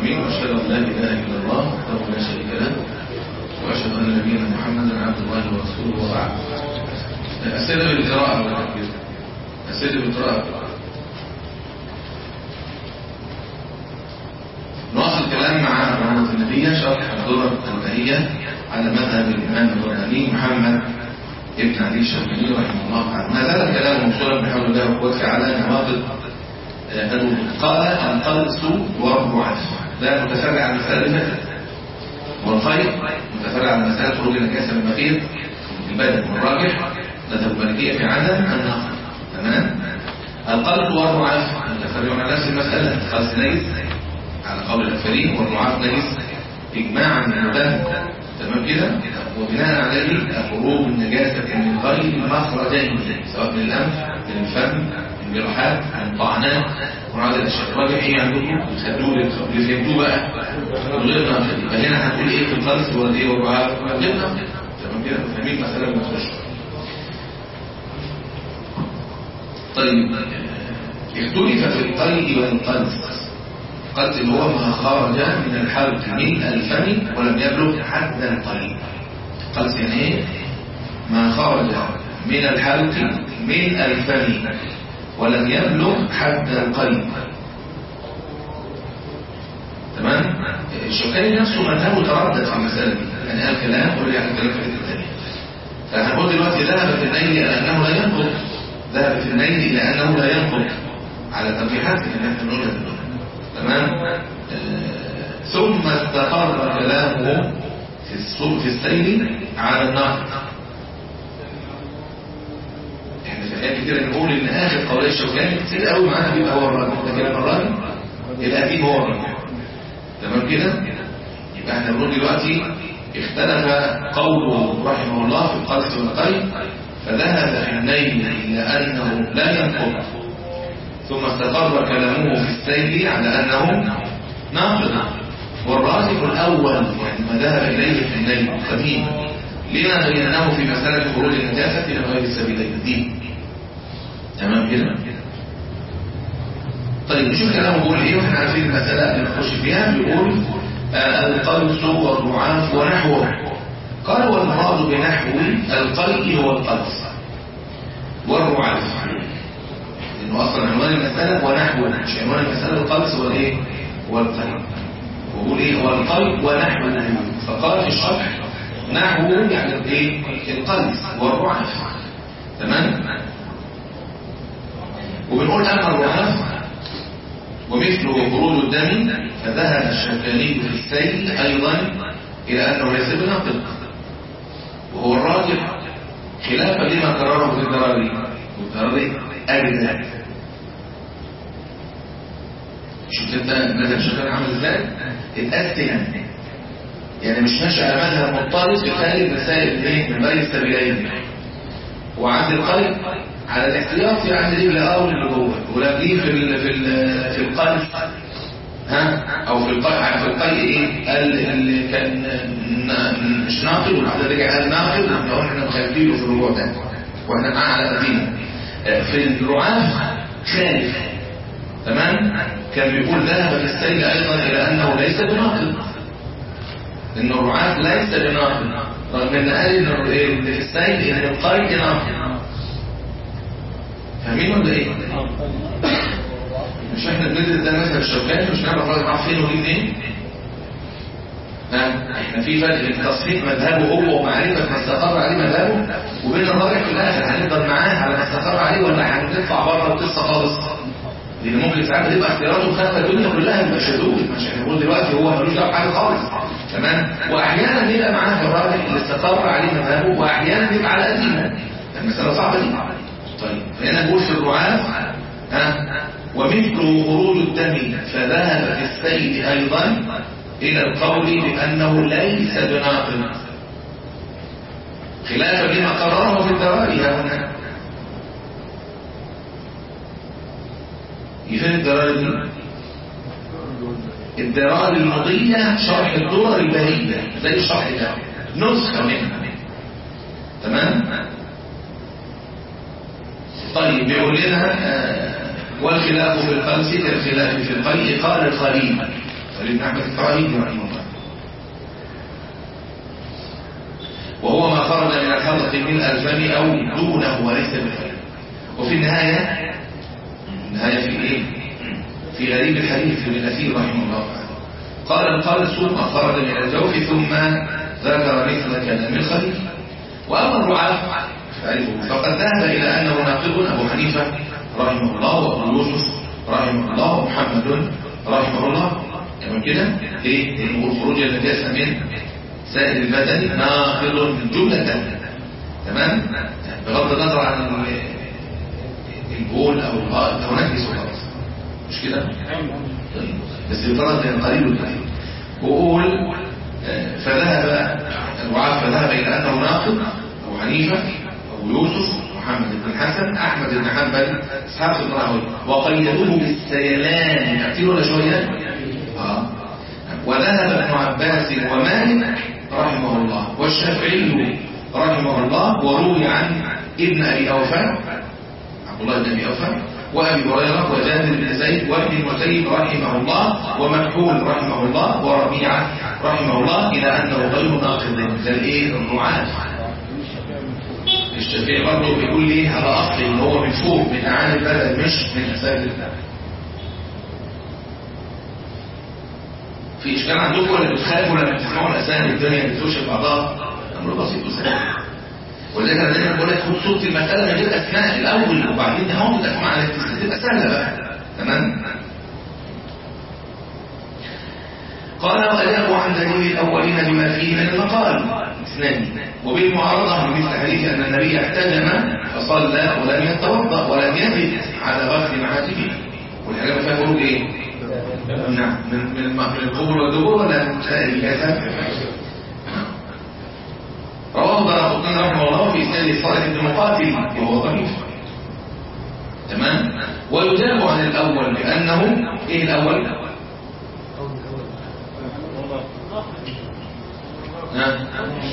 العالمين واشهد ان لا اله الا الله وحده لا شريك له واشهد ان نبينا محمدا عبد الله ورسوله وبعد اسئله بالقراءه ولا كده اسئله بالقراءه نواصل كلام مع رحمة النبي شرح الدرر البهية على مذهب الإمام الرباني محمد ابن علي الشرقي رحمه الله تعالى ما زال الكلام موصولا بحول الله وقوته على نواقض الوضوء قال القلص والرعاف لا متفرع عن المسألة اللي فاتت والخير متفرع عن مسألة خروج النجاسة من المخيط البدن والراجح مذهب المالكية في عدم النقل تمام القلب والرعاف متفرع عن نفس المسألة خلص نجس على قول الأكثرين والرعاف نجس إجماعا من البدن تمام كده وبناء عليه خروج النجاسة من غير مخرجين سواء من الأنف من الفم من الجراحات من الطعنات ومن الأشياء الراجح إيه عندكم خدوه اللي فهمتوه بقى غير ناقل يبقى هنا هنقول إيه في القلس ولا إيه والرعاف غير ناقل تمام كده فاهمين مسألة ما تخش طيب اختلف في القيد والقلس قلت اللي هو ما خرج من الحلق من الفم ولم يبلغ حد القلب قلت يعني ايه ما خرج من الحلق من الفم ولم يبلغ حد القلب تمام الشوكاني نفسه مذهبه تردد في المسألة دي يعني قال كلام ورجع الكلام في الثاني فهنقول دلوقتي ذهب في النيل إلى أنه لا ينقض ذهب في النيل إلى أنه لا ينقض على ترجيحات اللي احنا بنقولها دلوقتي تمام آه ثم استقر كلامه في السوق في السيل على النهر احنا في ايات كتير نقول ان اخر قولي الشوكاني كتير قوي معانا بيبقى هو الراجل ده كلام الراجل القديم هو الراجل تمام كده يبقى احنا بنقول دلوقتي اختلف قوله رحمه الله في القلس والقيد فذهب في النيل الى انه لا ينقض ثم استقر كلامه في السيل على أنه ناقض والراجح الأول يعني ما ذهب إليه في النيل قديم لما بيناه في مسألة خروج النجاسة من غير السبيلين دي تمام كده طيب نشوف كلامه بيقول ايه واحنا عارفين المسألة اللي نخش فيها بيقول آه القلس والرعاف ونحوه قال والمراد بنحو القلب هو القلس والرعاف انه اصلا عنوان المسألة ونحوه مش عنوان المسألة القلس هو الايه هو القلب وقول ايه هو القلب ونحوه فقال في الشرح نحوه يعني الايه القلس والرعاف تمام وبنقول اما الرعاف ومثله خروج الدم فذهب الشوكاني في السيل ايضا الى انه ليس بناقض وهو الراجح خلافا لما قرره في الدراري والدراري أجزاء شفت انت مذهب الشيخان عامل ازاي اتقسم يعني مش ماشي على مذهب مضطرد في خارج مسائل الايه من غير السبيلين وعند القلب على الاحتياط في عند ايه لا اول اللي جوه ولا في في ال في ال في القلب ها او في القلب في القلب ايه اللي كان مش ناقل وبعد رجع قال ناقل لو احنا مخالفينه في الرجوع ده واحنا معاه على قديمه في الرعاف خالف تمام كان بيقول ذهب في السيل ايضا الى انه ليس بناقض ان الرعاف ليس بناقض رغم ان قال ان في السيل ان القيد ناقض فاهمين ولا ايه مش احنا بندرس ده مثلا الشوكاني مش نعرف راجل عارف فين وليه منين احنا في فرق بين تصحيح مذهبه هو ومعرفة ما استقر عليه مذهبه وبين الراجح في الاخر هنفضل معاه على ما استقر عليه ولا هنطلع بره القصه خالص لان ممكن ساعات بتبقى اختياراته خارجه الدنيا كلها بيبقى شذوذ مش هنقول دلوقتي هو ملوش دعوه بحاجه خالص تمام واحيانا بيبقى معاه الراجح اللي استقر عليه مذهبه واحيانا بيبقى على قديمه المساله صعبه دي طيب فهنا نقول في الرعاف ها ومثل خروج الدم فذهب في السيد ايضا إلى القول بأنه ليس بناقض خلافا لما قرره في الدراري هنا يفهم الدراري دي الدراري المضية شرح الدرر البهية زي الشرح ده نسخة منها تمام طيب بيقول لنا آه والخلاف في القلس كالخلاف في القيء قال الخليل خليل بن أحمد الفراهيدي رحمه الله وهو ما خرج من الحلق من الفم أو دونه وليس بالخير وفي النهاية النهاية في إيه؟ في غريب الحديث في الأثير رحمه الله تعالى قال القالس ما خرج من الجوف ثم ذكر مثل كلام الخليل وأما الرعاة فعرفه فقد ذهب إلى أنه ناقض أبو حنيفة رحمه الله وأبو يوسف رحمه الله ومحمد رحمه الله تمام كده ايه الخروج النجاسه من سائر البدن ناقض جمله تمام بغض النظر عن البول او الغائط او نجس وخلاص مش كده طيب بس يفرض بين القليل والكثير وقول فذهب الرعاة فذهب الى انه ناقض ابو حنيفه ابو يوسف محمد بن الحسن احمد بن حنبل اسحاق بن راهوي وقيدوه بالسيلان كتير ولا شويه آه. وذهب ابن عباس ومالك رحمه الله والشافعي رحمه الله وروي عن ابن ابي اوفى عبد الله بن ابي اوفى وابي هريره وجابر بن زيد وابن المسيب رحمه الله ومكحول رحمه الله وربيعه رحمه الله الى انه غير ناقض كالايه الرعاه الشافعي برضه بيقول لي هذا اصل ان هو من فوق من اعاني البلد مش من اسباب البلد في اشكال عندكم ولا بتخافوا لما تسمعوا الاسامي الدنيا بتخش في بعضها امر بسيط وسهل ولذلك انا دايما بقول لك خد صوره المساله من غير اسماء الاول وبعدين نحط الاسماء على تبقى سهله بقى تمام قال وأجابوا عن دليل الأولين بما فيه من المقال اثنان وبالمعارضة من مثل حديث أن النبي احتجم فصلى ولم يتوضأ ولم يزد على غسل معاتبه والحاجة فيها خروج ايه؟ نعم من من من القبور والدبور ولا من الجسد رواه دارقطني رحمه الله في اسناد صالح بن مقاتل وهو ضعيف تمام ويجاب عن الاول بانه ايه الاول ها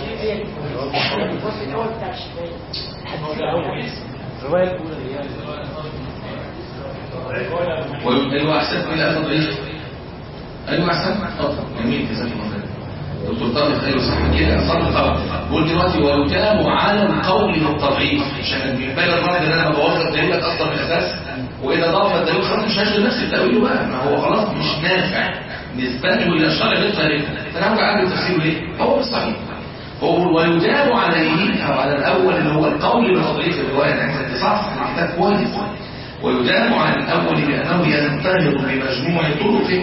ايوه احسن الى اخذ ايش ايوه احسن اتفضل جميل جزاك الله خير دكتور طارق ايوه صح كده صح طبعا بقول دلوقتي ويتاب على القول بالتضعيف عشان بيبان المرض ان انا ببوظ الدليل اصلا من الاساس واذا ضاف الدليل خلاص مش هشغل نفسي بتاويله بقى ما هو خلاص مش نافع نسبته الى الشرع غير طريق فانا هرجع اعمل تفسيره ليه؟ هو مش صحيح هو ويجاب عليه او على الاول اللي هو القول بتضعيف الروايه يعني انت تصحح الكتاب كويس ويجاب عن الأول بأنه ينتهض بمجموع طرقه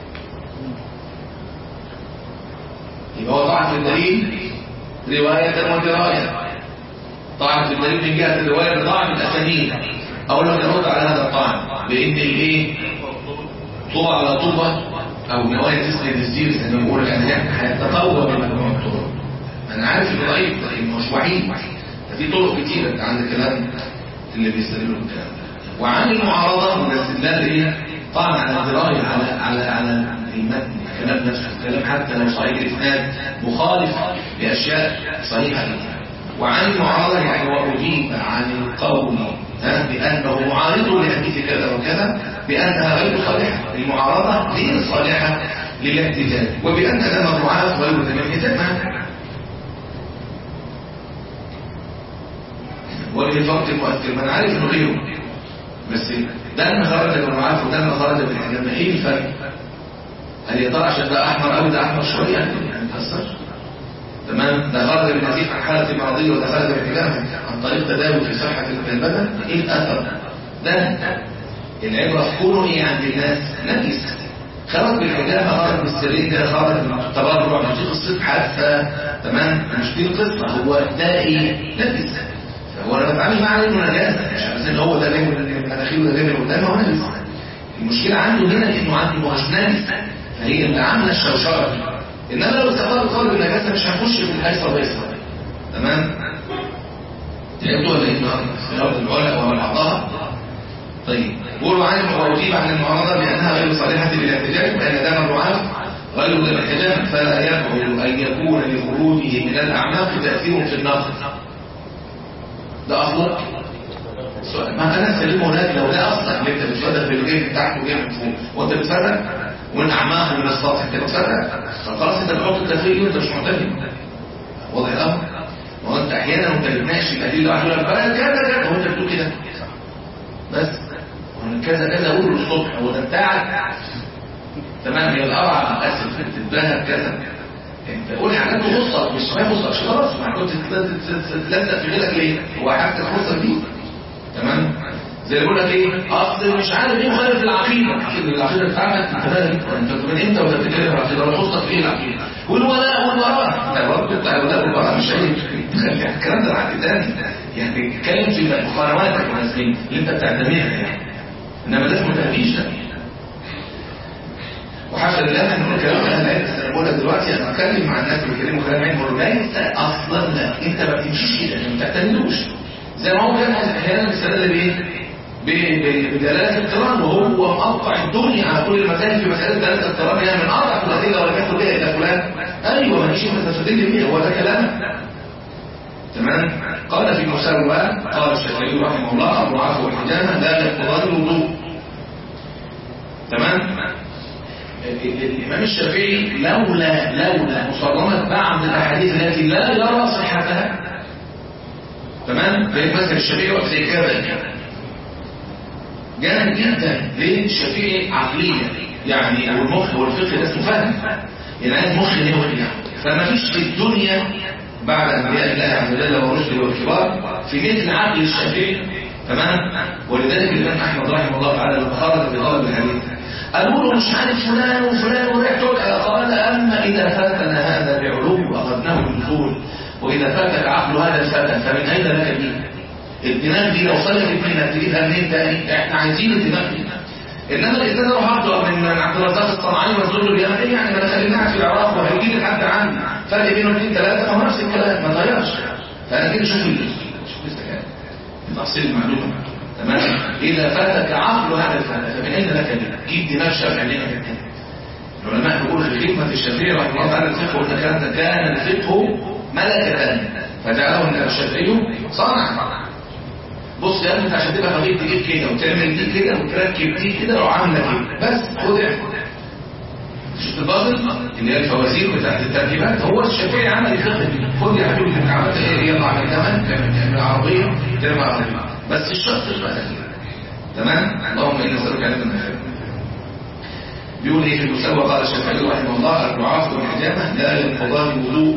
يبقى هو طعن في الدليل رواية ودراية طعن في الدليل من جهة الرواية بضعف الأسانيد أولا نرد على هذا الطعن بإن الإيه طوبة على طوبة أو نوايا تسند الزير زي ما بقول يعني هيتطور بمجموع الطرق أنا عارف إنه ضعيف لكن مش وحيد في طرق كتيرة أنت عندك كلام اللي بيستدلوا الكلام ده وعن المعارضة من الاستدلال ايه طبعا على الدراية على على على المتن الكلام نفسه الكلام حتى لو صحيح الاسناد مخالف لاشياء صحيحه وعن المعارضة يعني وأجيب عن القول ها بأنه معارض لحديث كذا وكذا بأنها غير صالحة المعارضة غير صالحة للاحتجاج وبأن دم الرعاة غير دم الحجاج وله فرق مؤثر من عارف انه غيره بس ده لما خرج من الرعاة وده لما خرج من الحجاب ايه الفرق؟ هل يا ترى عشان ده احمر قوي ده احمر شويه يعني ما تاثرش تمام ده خرج بالنزيف عن حاله مرضيه وده خرج بالحجاب عن طريق تداول في صحه البدن ايه الاثر؟ ده العبره في كونه ايه عند الناس؟ نجس خرج بالحجاب خرج بالسرير ده خرج من التبرع مش دي قصه حادثه تمام مش دي القصه هو ده ايه؟ نجس هو انا بتعامل معاه انه نجاسه مش عشان هو ده ليه مناخيره ده ليه قدامه هو نجس المشكله عنده هنا انه عنده مش نجس فهي اللي عامله الشوشره دي انما لو استقر القول بالنجاسه مش هنخش في الهيصه والهيصه تمام فهمتوا ولا ايه اختيار العلماء ولا بعضها طيب قولوا عن وأجيب عن المعارضة بأنها غير صالحة للاحتجاج بأن دام الرعاة غير الاحتجاج فلا يبعد أن يكون لخروجه من الأعماق تأثير في النقد ده أصلا سؤال ما انا سلمه هناك لو ده اصلا اللي انت بتفرق في الجيب بتاعك وجيب من فوق وانت بتفرق ومن اعماق من السطح انت بتفرق فخلاص انت بتحط التفريق وانت مش معتدل واضح الامر ما هو انت احيانا وانت بتناقش التهديد واحد يقول لك بقى كذا كذا هو انت بتقول كده بس ومن كذا كذا قول الصبح هو ده بتاعك تمام هي القرعه اسف تتباهى كذا انت قول حاجات تخصك مش ما يخصكش خلاص ما كنت تتلزق في غيرك ليه هو حاجه تخصك دي تمام زي اللي بيقول لك ايه اصل مش عارف ايه مخالف العقيده العقيده بتاعتك انت فاهم انت من امتى وانت بتتكلم عن العقيده ولا خصك في ايه العقيده والولاء والبراء ده برضه بتاع الولاء والبراء مش هي تخلي الكلام ده عقيده تاني يعني اتكلم في مقارناتك المسلمين اللي انت بتعتمدها يعني انما ده ما تهديش ده وحاشا لله ان نقول كلام اهل العلم انا بقول لك دلوقتي انا بتكلم مع الناس اللي بيتكلموا كلام علم بقول ليس اصلا لا انت ما بتمشيش كده انت ما بتعتمدوش زي ما هو كان احيانا بيستدل بايه؟ بدلاله القران وهو مقطع الدنيا على كل المسائل في مساله دلاله القران هي من اضعف الادله ولم ياخد بها الى فلان ايوه ماشي ما تستدل بيها هو ده كلامك تمام قال في مساوى قال الشافعي رحمه الله ابو عفو الحجامه لا يقتضي الوضوء تمام الإمام الشافعي لولا لولا مصرمة بعض الأحاديث التي لا يرى صحتها تمام زي مثلا الشافعي وقت زي كذا جامد جدا ليه الشافعي عقلية يعني والمخ والفقه ده اسمه فهم يعني عايز مخ نوعي يعني فما فيش في الدنيا بعد أنبياء الله عز وجل ورسله والكبار في مثل عقل الشافعي تمام ولذلك الإمام أحمد رحمه الله تعالى لما خرج في طلب الحديث قالوا له مش عارف فلان وفلان ورحت قال اما اذا فاتنا هذا بعلو اخذناه بالدخول واذا فاتك عقل هذا الفتى فمن اين لك الدين الدماغ دي لو صلت فينا تجيبها منين تاني احنا عايزين الدماغ دي انما الانسان اروح احضر من عبد الرزاق الصنعاني وازور له اليمن يعني ما انا خليناها في العراق وهيجي لي حد عني فرق بينه اثنين ثلاثه فهو نفس الكلام ما اتغيرش فانا كده شوف شوف الاستكانه تفاصيل المعلومه تمام إذا فاتك عقل هذا الفتى فمن أين لك دين جيب دماغ شافعي لنا في الدين العلماء يقول في خدمة الشافعي رحمه الله تعالى الفقه وإن كان كان الفقه ملكة فجعله الإمام الشافعي صنع بص يا ابني انت عشان تبقى خبير تجيب كده وتعمل دي كده وتركب دي كده وعامله كده بس خد شفت البازل اللي هي الفوازير بتاعت الترتيبات هو الشافعي عمل الفقه دي خد يا حبيبي انت عملت ايه يطلع من الثمن تعمل عربيه تعمل عربيه بس الشرط بقى تمام اللهم انا نسالك علم من خير بيقول ايه في المساوى قال الشافعي رحمه الله الرعاف والحجامه لا ينقضان الوضوء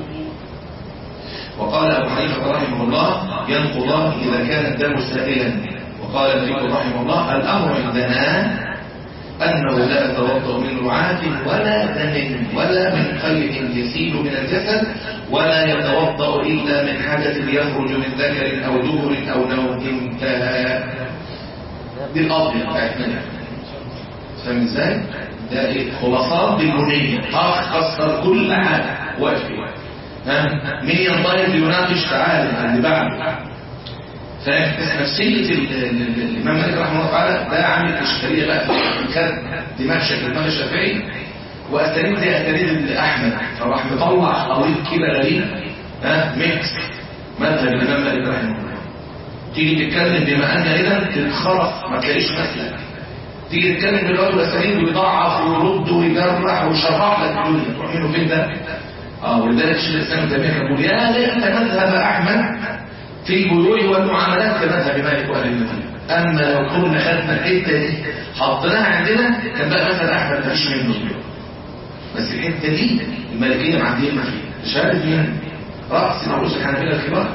وقال ابو حنيفه رحمه الله ينقضان اذا كان الدم سائلا وقال مالك رحمه الله الامر عندنا انه لا يتوضا من رعاة ولا دم ولا من خير يسيل من الجسد ولا يتوضا الا من حدث يخرج من ذكر او دبر او نوم انتهى دي القضيه بتاعتنا فاهم ازاي؟ ده ايه خلاصات بالبنيه تختصر كل حاجه واقف ها مين ينطلق ليناقش تعالى اللي بعده فاهم نفسيه الامام مالك رحمه الله تعالى ده عامل اشكاليه بقى خد دماغ شكل الامام الشافعي واساليب زي اساليب احمد فراح مطلع خليط كده غريب ها ميكس مذهب الامام مالك رحمه الله تيجي تتكلم بما ان اذا تتخرف ما تلاقيش مسلك تيجي تتكلم بالوقت والاساليب ويضعف ويرد ويجرح ويشرح لك الدنيا تروح منه فين ده؟ اه ولذلك الشيخ الاسلام ابن تيميه يقول يا ليت مذهب احمد في البيوع والمعاملات كمذهب مالك واهل المدينه اما لو كنا خدنا الحته دي حطيناها عندنا كان بقى مثلا احمد مفيش منه البيوع بس الحته دي المالكيه معديه ما فيها شهاده مين؟ راس رؤوس الحنابله الكبار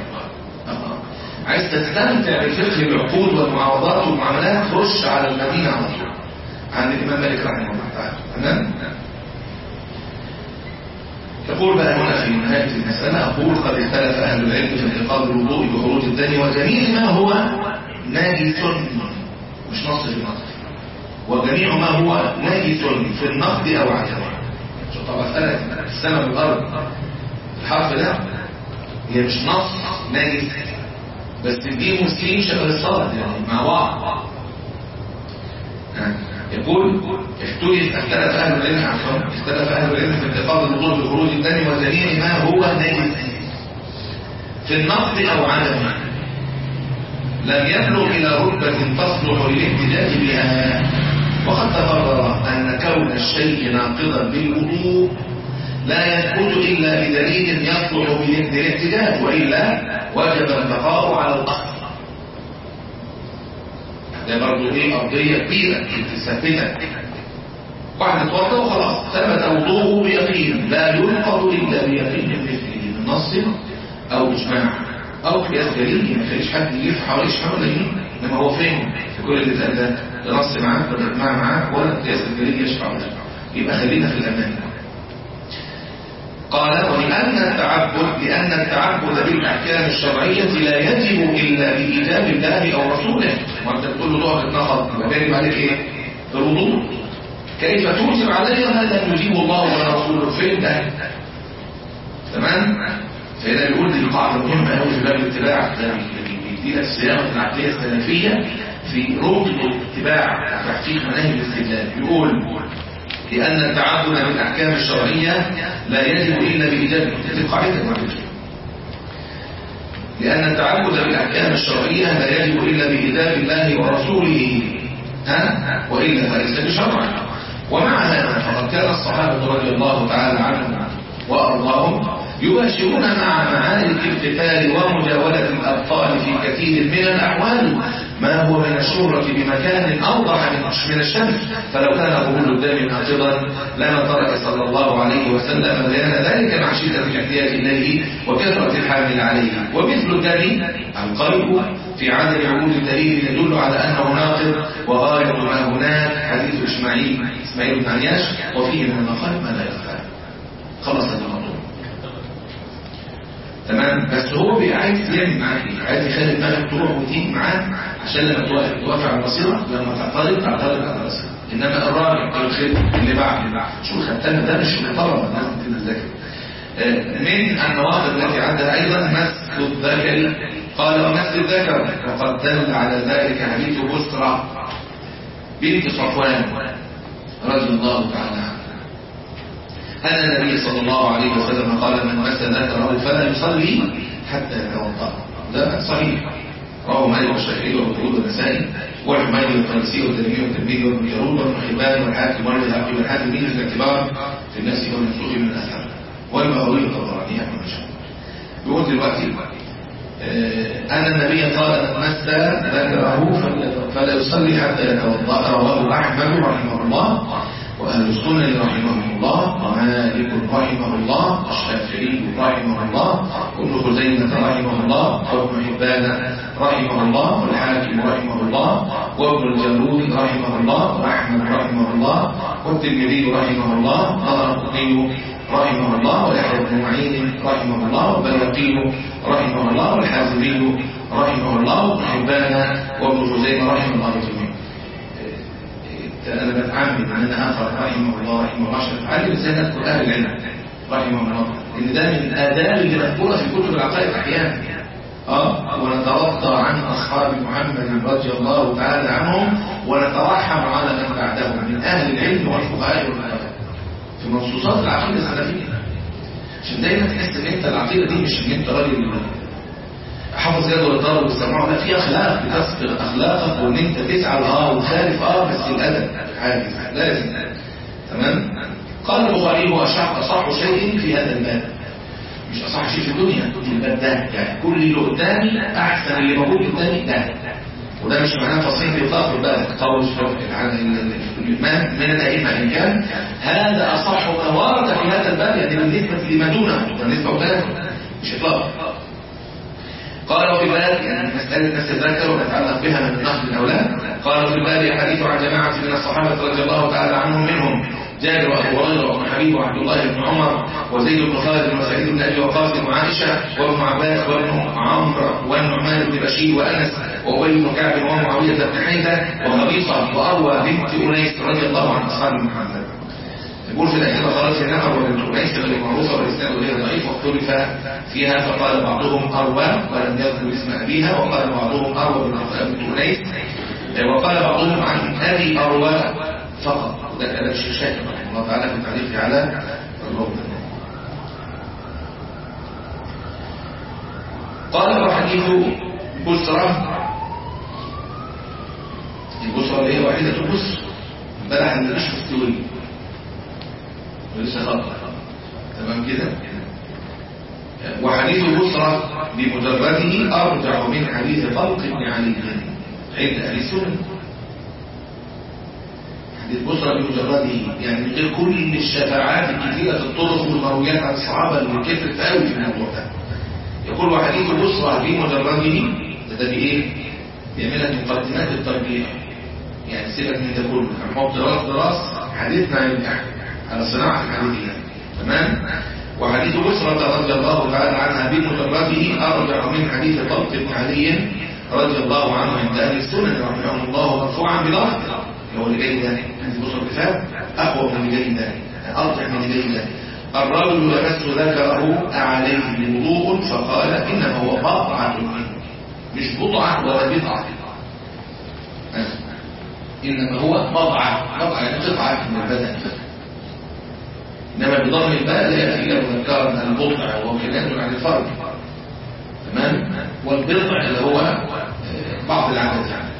عايز تستمتع بفقه العقود والمعاوضات والمعاملات خش على المدينه على طول عند الامام مالك رحمه الله تعالى تمام يقول بقى هنا في نهاية المسألة أقول قد اختلف أهل العلم في انتقاد الوضوء بخروج الدم وجميع ما هو ناجس مش نص في النقد وجميع ما هو ناجس في النقد أو عدم طب مسألة السماء والأرض الحرف ده هي مش نص ناجس بس دي مسلمين شغل الصلاة يعني مع بعض يقول اختلف اختلف اهل العلم عفوا اختلف اهل العلم في انتقاد الوضوء بخروج الدم وجميع ما هو نجس في النقد او عدمه لم يبلغ إلى رتبة تصلح للاحتجاج بها وقد تقرر أن كون الشيء ناقضا بالوضوء لا يثبت إلا بدليل يصلح بالاحتجاج وإلا وجب البقاء على الأصل ده برضه ايه قضية كبيرة تثبتها واحد اتوضى وخلاص ثبت وضوءه بيقين لا ينقض إلا بيقين مثله من نص أو إجماع أو قياس دليل ما يخليش حد يجيب حوالي إجماع ولا يمين إنما هو فين في كل اللي اتقال ده لا نص معاك ولا إجماع معاك ولا قياس الدليل يشفع ولا يبقى خلينا في الأمان قال ولأن التعبد لأن التعبد بالأحكام الشرعية لا يجب إلا بإيجاب الله أو رسوله وأنت تقول له تقعد تتنخط يبقى باين عليك إيه؟ الوضوء كيف توجب علي ما لم يجيب الله ولا رسوله فين ده؟ تمام؟ فهنا بيقول دي قاعدة مهمة قوي في باب الاتباع بيدينا الصياغة العقلية السلفية في ركن اتباع تحقيق مناهج الاستدلال يقول لأن التعبد بالأحكام الشرعية لا يجب إلا بإيجاب هذه قاعدة لأن التعبد بالأحكام الشرعية لا يجب إلا بإيجاب الله ورسوله ها وإلا فليس بشرع ومع هذا فقد كان الصحابة رضي الله تعالى عنهم وأرضاهم يباشرون مع معارك القتال ومجاولة الأبطال في كثير من الأحوال ما هو من الشهرة بمكان أوضح من الشمس فلو كان قبول الدم ناقضا لما ترك صلى الله عليه وسلم بيان ذلك مع شدة الاحتياج إليه وكثرة الحامل عليه ومثل الدم القلب في عدم وجود الدليل يدل على أنه ناقض وغاية ما هناك حديث إسماعيل إسماعيل بن عياش وفيه من المقال ما لا يخفى خلص الموضوع تمام بس هو عايز يعمل معاك ايه عايز يخلي دماغك تروح وتيجي معاه عشان لما توافق على البصيره لما تعترض تعترض على البصيره انما الراجل الخير اللي بعد شو الختانه ده مش طلبه لازم تذاكر من النواقض التي عندها ايضا مس الذكر قال ومس الذكر وقد دل على ذلك حديث بسرى بنت صفوان رضي الله تعالى عنها أن النبي صلى الله عليه وسلم قال من مس ذكره فلا يصلي حتى يتوضا ده صحيح رواه مالك والشافعي والمفروض والنسائي والحميدي والفرنسي والترمذي والترمذي وابن جارود وابن حبان والحاكم والبيهقي والحاكم من الاعتبار في الناس والمنسوخ من الاثر والمغاوي والطبراني احمد بيقول دلوقتي أن النبي قال من مس ذكره فلا يصلي حتى يتوضا رواه أحمد رحمه الله وأهل السنة رحمهم الله ومالك رحمه الله الشافعي رحمه الله وابن خزيمة رحمه الله وابن حبان رحمه الله والحاكم رحمه الله وابن الجلود رحمه الله وأحمد رحمه الله والترمذي رحمه الله والقطني رحمه الله ويحيى بن معين رحمه الله والبيهقي رحمه الله والحازمي رحمه الله وابن حبان وابن خزيمة رحمه الله جميعا انا بتعمد ان انا اخر رحمه الله رحمه الله عشان اتعلم ازاي اذكر اهل العلم رحمه الله ان ده من الاداب اللي مذكوره في كتب العقائد احيانا اه ونتوضا عن اصحاب محمد رضي الله تعالى عنهم ونترحم على من بعدهم من اهل العلم والفقهاء والعلماء في منصوصات العقيده السلفيه عشان دايما تحس ان انت العقيده دي مش ان انت راجل حافظ جدول الضرب والسماع لا في اخلاق بتسبق اخلاقك وان انت تسعى اه وتخالف اه بس الادب حاجز لازم تمام قال البخاري هو اصح اصح شيء في هذا الباب مش اصح شيء في الدنيا في الباب ده يعني كل اللي قدامي احسن اللي موجود قدامي ده وده مش معناه تصحيح اطلاق الباب قول من الائمه ان كان هذا اصح ما ورد في هذا الباب يعني بالنسبه لما دونه بالنسبه لذلك مش اطلاق قال وفي الباب يعني مسألة نفس الذكر ونتعلق بها من النقل الأولاد قال في الباب حديث عن جماعة من الصحابة رضي الله تعالى عنهم منهم جابر وأبو هريرة وابن حبيب وعبد الله بن عمر وزيد بن خالد وسعيد بن أبي وقاص وعائشة وابن عباس وابن عمرو والنعمان بن بشير وأنس وأبي بن كعب ومعاوية بن حيدة وخبيصة وأروى بنت أنيس رضي الله عن أصحاب محمد يقول في الأخيرة خلاص النمر وبنت أنيس غير معروفة والإسناد غير ضعيف واختلف فيها فقال بعضهم أروى ولم يذكر اسم أبيها وقال بعضهم أروى بنت أنيس وقال بعضهم عن أبي أروى فقط وده كلام الشيخ شاكر رحمه الله تعالى في تعليقه على الروضة قال وحديث بسرة البصرة اللي هي وحيدة البصر امبارح ما مش مستوي ولسه خطأ تمام كده وحديث البصرة بمجرده أرجع من حديث طلق بن علي عند أهل السنة حديث بصرة بمجرده يعني من غير كل الشفاعات الكثيرة الطرق والمرويات عن الصحابة اللي كثرت قوي في الموضوع ده يقول وحديث بصرة بمجرده ده بإيه؟ بيعملها مقدمات الترجيح يعني سيبك من ده كله هنحط راس براس حديثنا على صناعة الحديث يعني تمام؟ وحديث بصرة رضي الله تعالى عنها بمجرده أرجع من حديث طلق بن علي رضي الله عنه عند أهل السنة رحمه الله مرفوعا بضغط هو اللي جاي ده حديث بصرة كفاية أقوى من اللي جاي ده أرجع من اللي جاي ده الرجل لمس ذكره أعليه وضوء فقال إنما هو بضعة منه مش بضعة ولا بضعة إنما هو بضعة بضعة يعني قطعة من البدن إنما بضم الباء لا يأتي إلى مذكرا البضع وهو كلام عن الفرد تمام والبضع اللي هو بعض العدد يعني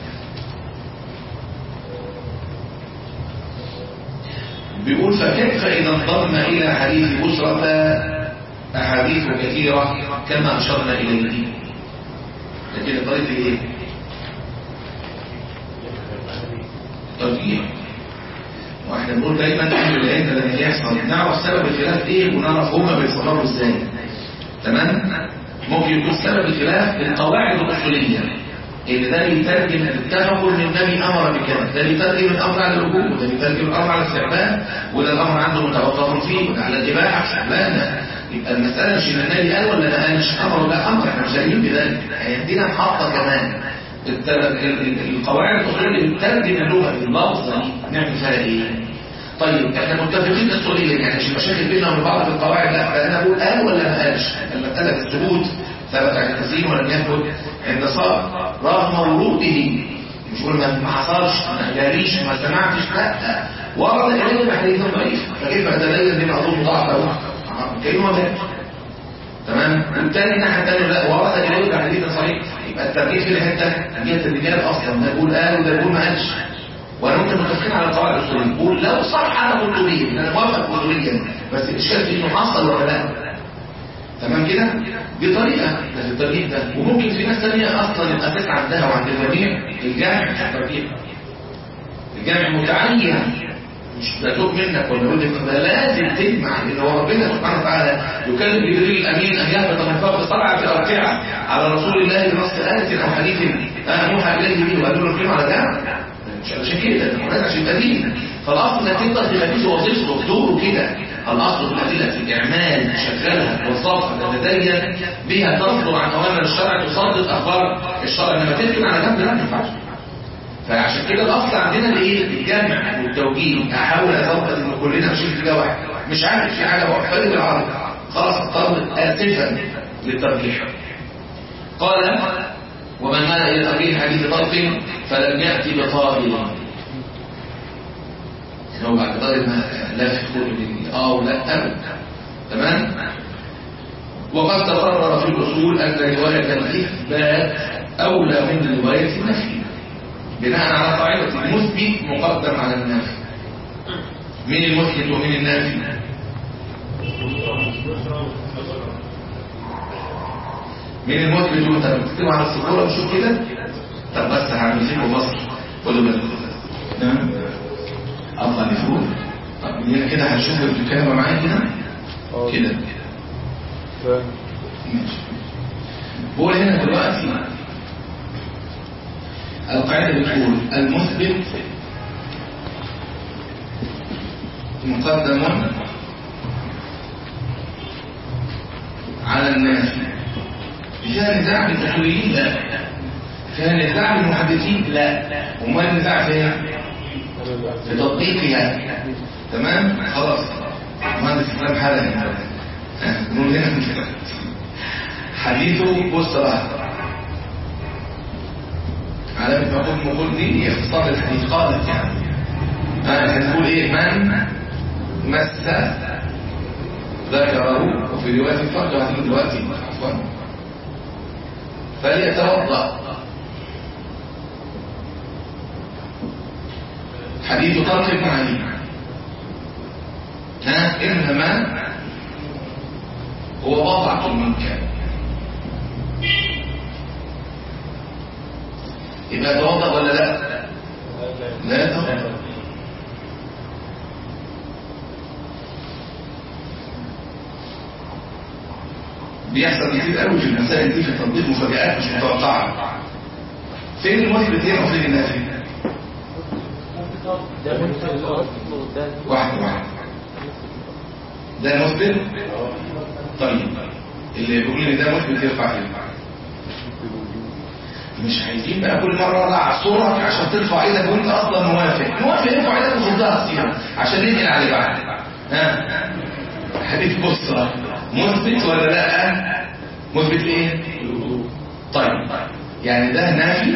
بيقول فكيف إذا انضم إلى حديث بسرة أحاديث كثيرة كما أشرنا إليه لكن طريقة إيه؟ ترجيح واحنا بنقول دايما ان العلم لما يحصل نعرف سبب الخلاف ايه ونعرف هما بيتصرفوا ازاي تمام ممكن يكون سبب الخلاف القواعد الاصوليه ان ده بيترجم اتفقوا ان النبي امر بكذا ده بيترجم الامر على الوجوب وده بيترجم الامر على الاستحباب وده الامر عنده متوقف فيه وده على الاباحه لا يبقى المساله مش ان النبي قال ولا ما قالش امر ولا امر احنا مش جايين بذلك هيدينا محطه كمان القواعد الاصوليه بتترجم اللغه اللفظه دي نعمل فيها ايه طيب احنا متفقين اصوليا يعني مش مشاكل بيننا وبين بعض في القواعد لا فانا بقول قال ولا ما قالش المساله الثبوت ثبت عن التسليم ولم يثبت عند صار رغم وروده مش بقول ما حصلش ما جاريش ما سمعتش لا ورد اليه بحديث ضعيف فكيف اتدين بما اظن ضعف او كانه ما تمام والتاني الناحيه الثانيه لا ورد اليه بحديث صحيح يبقى الترجيح في الحته جهه الرجال اصلا ده يقول قال وده يقول ما قالش وانا وانت متفقين على القواعد الاصوليه بقول لو صح انا اصوليا انا موافق اصوليا بس الاشكال في انه حصل ولا لا تمام كده دي طريقه ده في الترجيح ده وممكن في ناس ثانيه اصلا الاساس عندها وعند الجميع الجامع في الترجيح الجامع متعين مش مطلوب منك ولا يقول لك ده لازم تجمع لان هو ربنا سبحانه وتعالى يكلم جبريل الامين ان يهبط من فوق سبعه ارقعه على رسول الله بنص ايه او حديث موحى اليه به وقالوا له الكلمه على ده مش عشان كده ده عشان يبقى دين فالاصل انك تقدر تنفذه وظيفته في دوره كده الاصل الادله في الاعمال تشغلها توظفها تتدين بها تصدر عن اوامر الشرع تصدق اخبار الشرع لما تركن على جنب لا ما ينفعش فعشان كده الاصل عندنا الايه الجمع والتوجيه احاول اثبت ان كلنا ماشيين في اتجاه واحد مش عارف في حاجه واحده بالعرض خلاص اضطر اسفا للترجيح قال ومن مال الى ترجيح حديث طرف فلم ياتي بطائل هو بعد طالب ما لا في خروج اه ولا ابدا تمام وقد تقرر في الاصول ان روايه الاثبات اولى من روايه النفي بناء على قاعده المثبت مقدم على النافي مين المثبت ومين النافي مين المثبت وانت بتكتبوا على السبوره وشوف كده طب بس هعمل فيكم مصر خدوا بالكم تمام افضل يفوق طب هنا كده هنشوف الكلمه معايا كده كده ماشي هو هنا دلوقتي القاعدة بتقول المثبت مقدم على الناس فيها نزاع بالتحويلين لا فيها نزاع بالمحدثين لا وما النزاع فيها في تطبيقها تمام خلاص مهندس اسلام حالا نقول هنا حديثه بص بقى علامة مقول مقول دي هي اختصار الحديث خالص يعني هنقول ايه من مس ذكره وفي رواية الفرد هتيجي دلوقتي عفوا فليتوضأ حديث طلق بن علي ها إنما هو وضعة المنكر يبقى توضأ ولا لا لا توضأ بيحصل كتير قوي في المسائل دي في تطبيق مفاجآت مش متوقعة فين المثبت هنا وفين النافي ده ممكن الأصل وده واحد واحد ده مثبت طيب اللي بيقول لي ده مثبت يرفع ايده مش عايزين بقى كل مره اطلع اعصرك عشان ترفع ايدك وانت اصلا موافق موافق ارفع ايدك وخدها فيها عشان ننقل على اللي بعد ها حديث بصرة مثبت ولا لا مثبت ايه طيب يعني ده نافي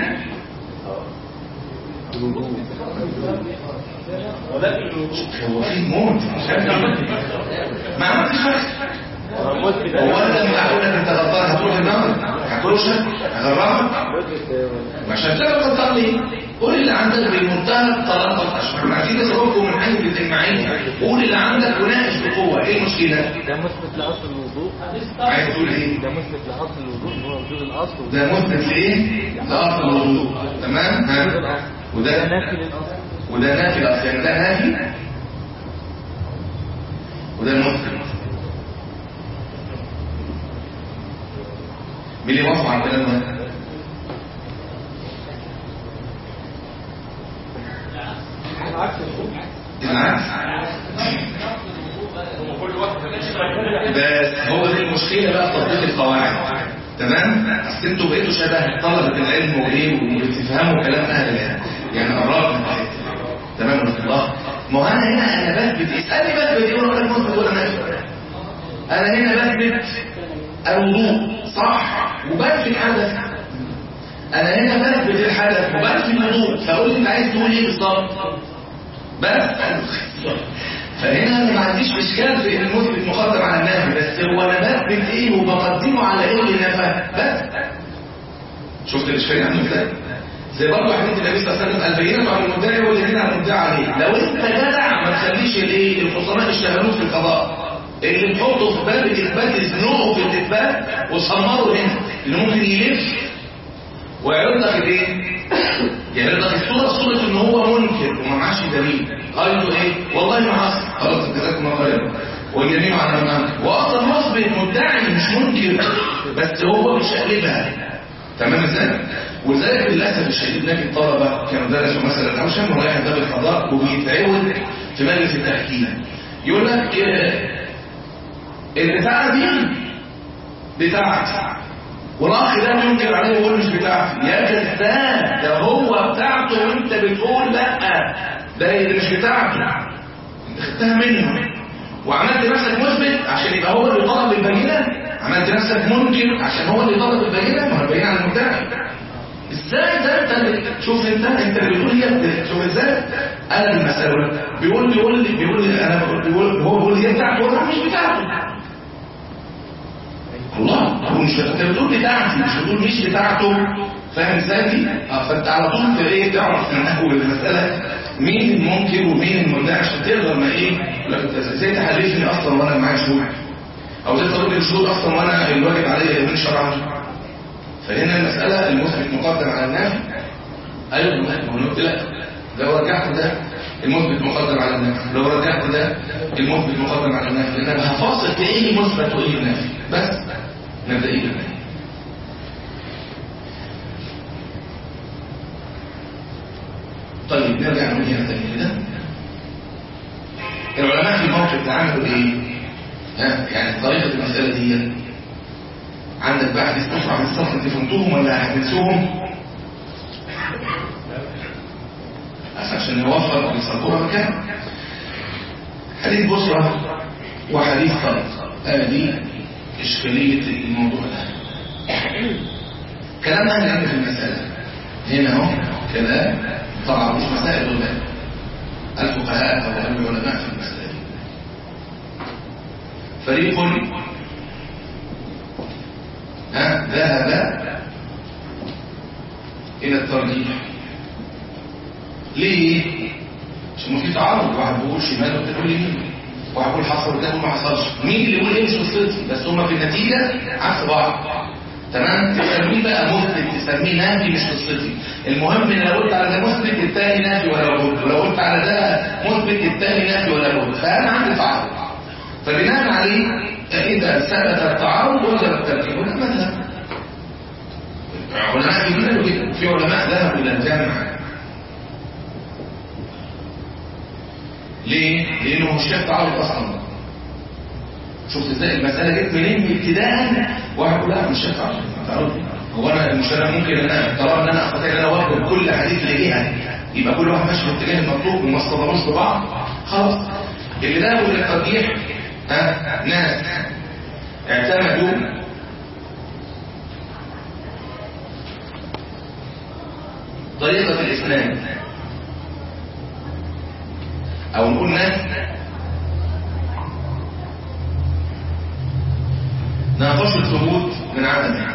هو في موت ما عملتش حاجه هو انت لما اقول لك انت غلطان هتروح النار هترشك هغرمك عشان كده غلطان ليه قول اللي عندك بمنتهى التلطف عشان احنا عايزين نسألكم من حيث الاجتماعية قول اللي عندك وناقش بقوة ايه المشكلة ده مثبت لأصل الوضوء عايز تقول ايه ده مثبت لأصل الوضوء اللي هو وجود الأصل وجود ده مثبت لايه لاصل الوضوء تمام ها الأصل ده وده نافي للأصل وده نافي الاصل يعني ده نافي وده مثبت مين اللي موافق على الكلام ده العكس بس هو دي المشكله بقى في تطبيق القواعد تمام اصل انتوا بقيتوا شبه طلبه العلم وايه وبتفهموا كلام اهل العلم يعني قربنا من الحته تمام ورحمه الله ما هو انا هنا انا بثبت اسالني بثبت يقول لك مثبت ولا نافي انا هنا بثبت الوضوء صح وبثبت الحدث انا هنا بثبت الحدث وبثبت الوضوء فاقول لي انت عايز تقول ايه بالظبط بس فهنا انا ما عنديش اشكال في ان المثبت مقدم على النافي بس هو انا بثبت ايه وبقدمه على ايه اللي نفى بس شفت الاشكال عنده ازاي زي برضه حديث النبي صلى الله عليه وسلم البينة على المدعي واليمين على المدعي عليه لو انت جدع ما تخليش الايه الخصومات يشتغلون في القضاء اللي تحطه في باب الاثبات يزنقه في الاثبات وصمره هنا اللي ممكن يلف ويعرض لك الايه يعرض لك الصوره صوره ان هو منكر وما معاش دليل قال له ايه والله ما حصل خلاص جزاكم الله خير واليمين على من انكر واصلا مثبت مدعي مش منكر بس هو مش قلبها تمام ازاي ولذلك للاسف الشديد نلاقي الطلبه كانوا درسوا مثلا او شموا رايح باب القضاء وبيتعود في مجلس التحكيم يقول لك إيه البتاعه دي بتاعتي والاخ ده ينكر عليه ويقول مش بتاعتي يا كذاب ده هو بتاعته وانت بتقول لا ده اللي مش بتاعته انت خدتها منه وعملت نفسك مثبت عشان يبقى هو اللي طلب البينه عملت نفسك منكر عشان هو اللي طلب البينه ما هو البينه على المدعي ازاي ده انت اللي شوف انت انت اللي بتقول هي شوف ازاي انا المساله بيقول بيقول لي بيقول لي انا بيقول هو بيقول لي هي بتاعته وانا مش بتاعته الله هو مش انت بتقول بتاعتي مش بتقول مش بتاعته فاهم ازاي دي اه فانت على طول في ايه تعرف من اول المساله مين المنكر ومين المدعي عشان تقدر ما ايه لك انت ازاي تحلفني اصلا وانا معايا شهود او ازاي تقول لي الشهود اصلا وانا الواجب عليا من شرعا فهنا المساله المثبت مقدم على النافي ايوه ما هو قلت لك لو رجعت ده المثبت مقدم على النافي لو رجعت ده المثبت مقدم على النافي لان انا هفاصل في ايه مثبت وايه النافي بس نبدا ايه طيب نرجع من هنا تاني كده العلماء في الموقف ده عملوا ايه ها يعني طريقه المساله دي عندك بقى حديث كفر عن الصف انت فهمتوهم ولا هتنسوهم بس عشان نوفر للسبوره مكان حديث بصرة وحديث طريق ادي اشكاليه الموضوع ده كلام اهل العلم في المساله هنا اهو كلام طبعا مش مسائل ولا الفقهاء او العلماء في المساله دي فريق ها ذهب إلى الترجيح ليه؟ اسمه في تعارض واحد بيقول شمال والتاني بيقول يمين واحد بيقول حصل والتاني بيقول ما حصلش مين اللي يقول ايه مش قصتي بس هما في النتيجه عكس بعض تمام تسميه بقى مثبت تسميه نافي مش قصتي المهم ان لو قلت على ده مثبت التاني نافي ولا بد ولو قلت على ده مثبت التاني نافي ولا بد فانا عندي تعارض فبناء عليه اذا ثبت التعارض وجب الترتيب ولا مذهب علماء كبيرة كده في علماء ذهبوا الى الجامعه ليه؟ لانه مش شايف تعارض اصلا شفت ازاي المساله جت منين ابتداء واحد يقول لا مش شايف تعارض تعارض هو انا مش انا ممكن ان انا طالما ان انا استطيع ان انا اوجد كل حديث لجهه يبقى كل واحد ماشي في الاتجاه المطلوب وما اصطدموش ببعض خلاص اللي ذهبوا للترجيح ها ناس اعتمدوا طريقة الإسلام أو نقول ناس ناقشوا الثبوت من عدمه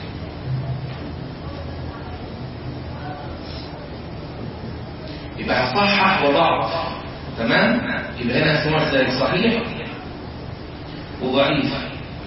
يبقى صحح وضعف تمام يبقى هنا اسمه ذلك صحيح وضعيف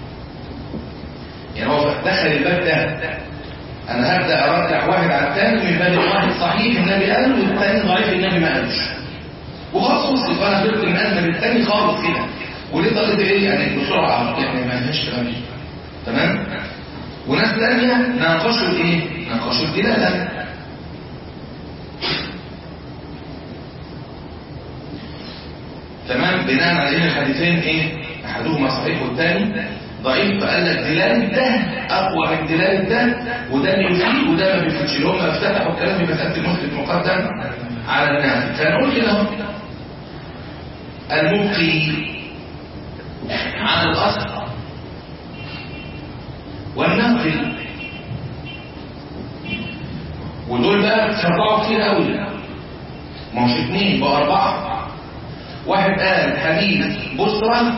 يعني هو دخل الباب ده انا هبدا ارجح واحد على الثاني من باب واحد صحيح النبي قال والثاني ضعيف النبي ما قالش وخلاص وصل فانا فهمت من ازمه الثاني خالص كده وليه طريقه ايه يعني بسرعه يعني ما لهاش كلام تمام وناس ثانيه ناقشوا الايه ناقشوا الدلاله تمام بناء على ان الحديثين ايه احدهما صحيح والثاني ضعيف فقال لك دلالة ده أقوى من دلالة ده وده اللي يفيد وده ما بيفيدش اللي هم افتتحوا الكلام بمسألة المثبت مقدم على الناس فنقول كده اهو المبقي عن الأصل والنقل ودول بقى فرقعوا كتير قوي ما هوش اثنين بقى أربعة واحد قال حديث بصرة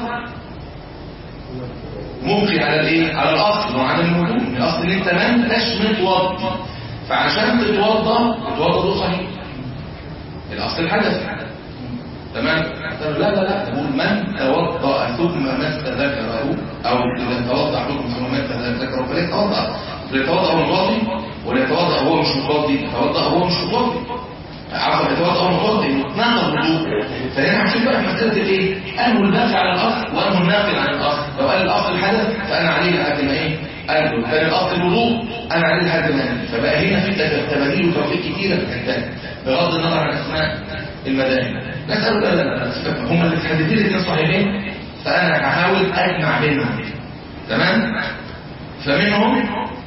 ممكن على الايه على الاصل وعلى الوجود الاصل ان انت ما انتش متوضي فعشان تتوضا تتوضا ده صحيح الاصل الحدث تمام لا لا لا تقول من توضا ثم مس ذكره او اذا توضا احدكم ثم مس ذكره فليتوضا فليتوضا هو متوضي ولا يتوضا هو مش متوضي يتوضا هو مش متوضي عفوا يتوضا هو متوضي نقض الوضوء فهنا عشان بقى مساله الايه انه الباقي على الاصل وانه الناقل عن الاصل لو قال الاصل الحدث فانا عليه لحد ما ايه انقل كان الاصل الوضوء انا عليه لحد ما انقل فبقى هنا في تباديل وتوفيق كتيره بتحتاج بغض النظر عن اسماء المذاهب نسال لا لا لا هم اللي متحددين الاثنين صحيحين فانا هحاول اجمع بينهم تمام فمنهم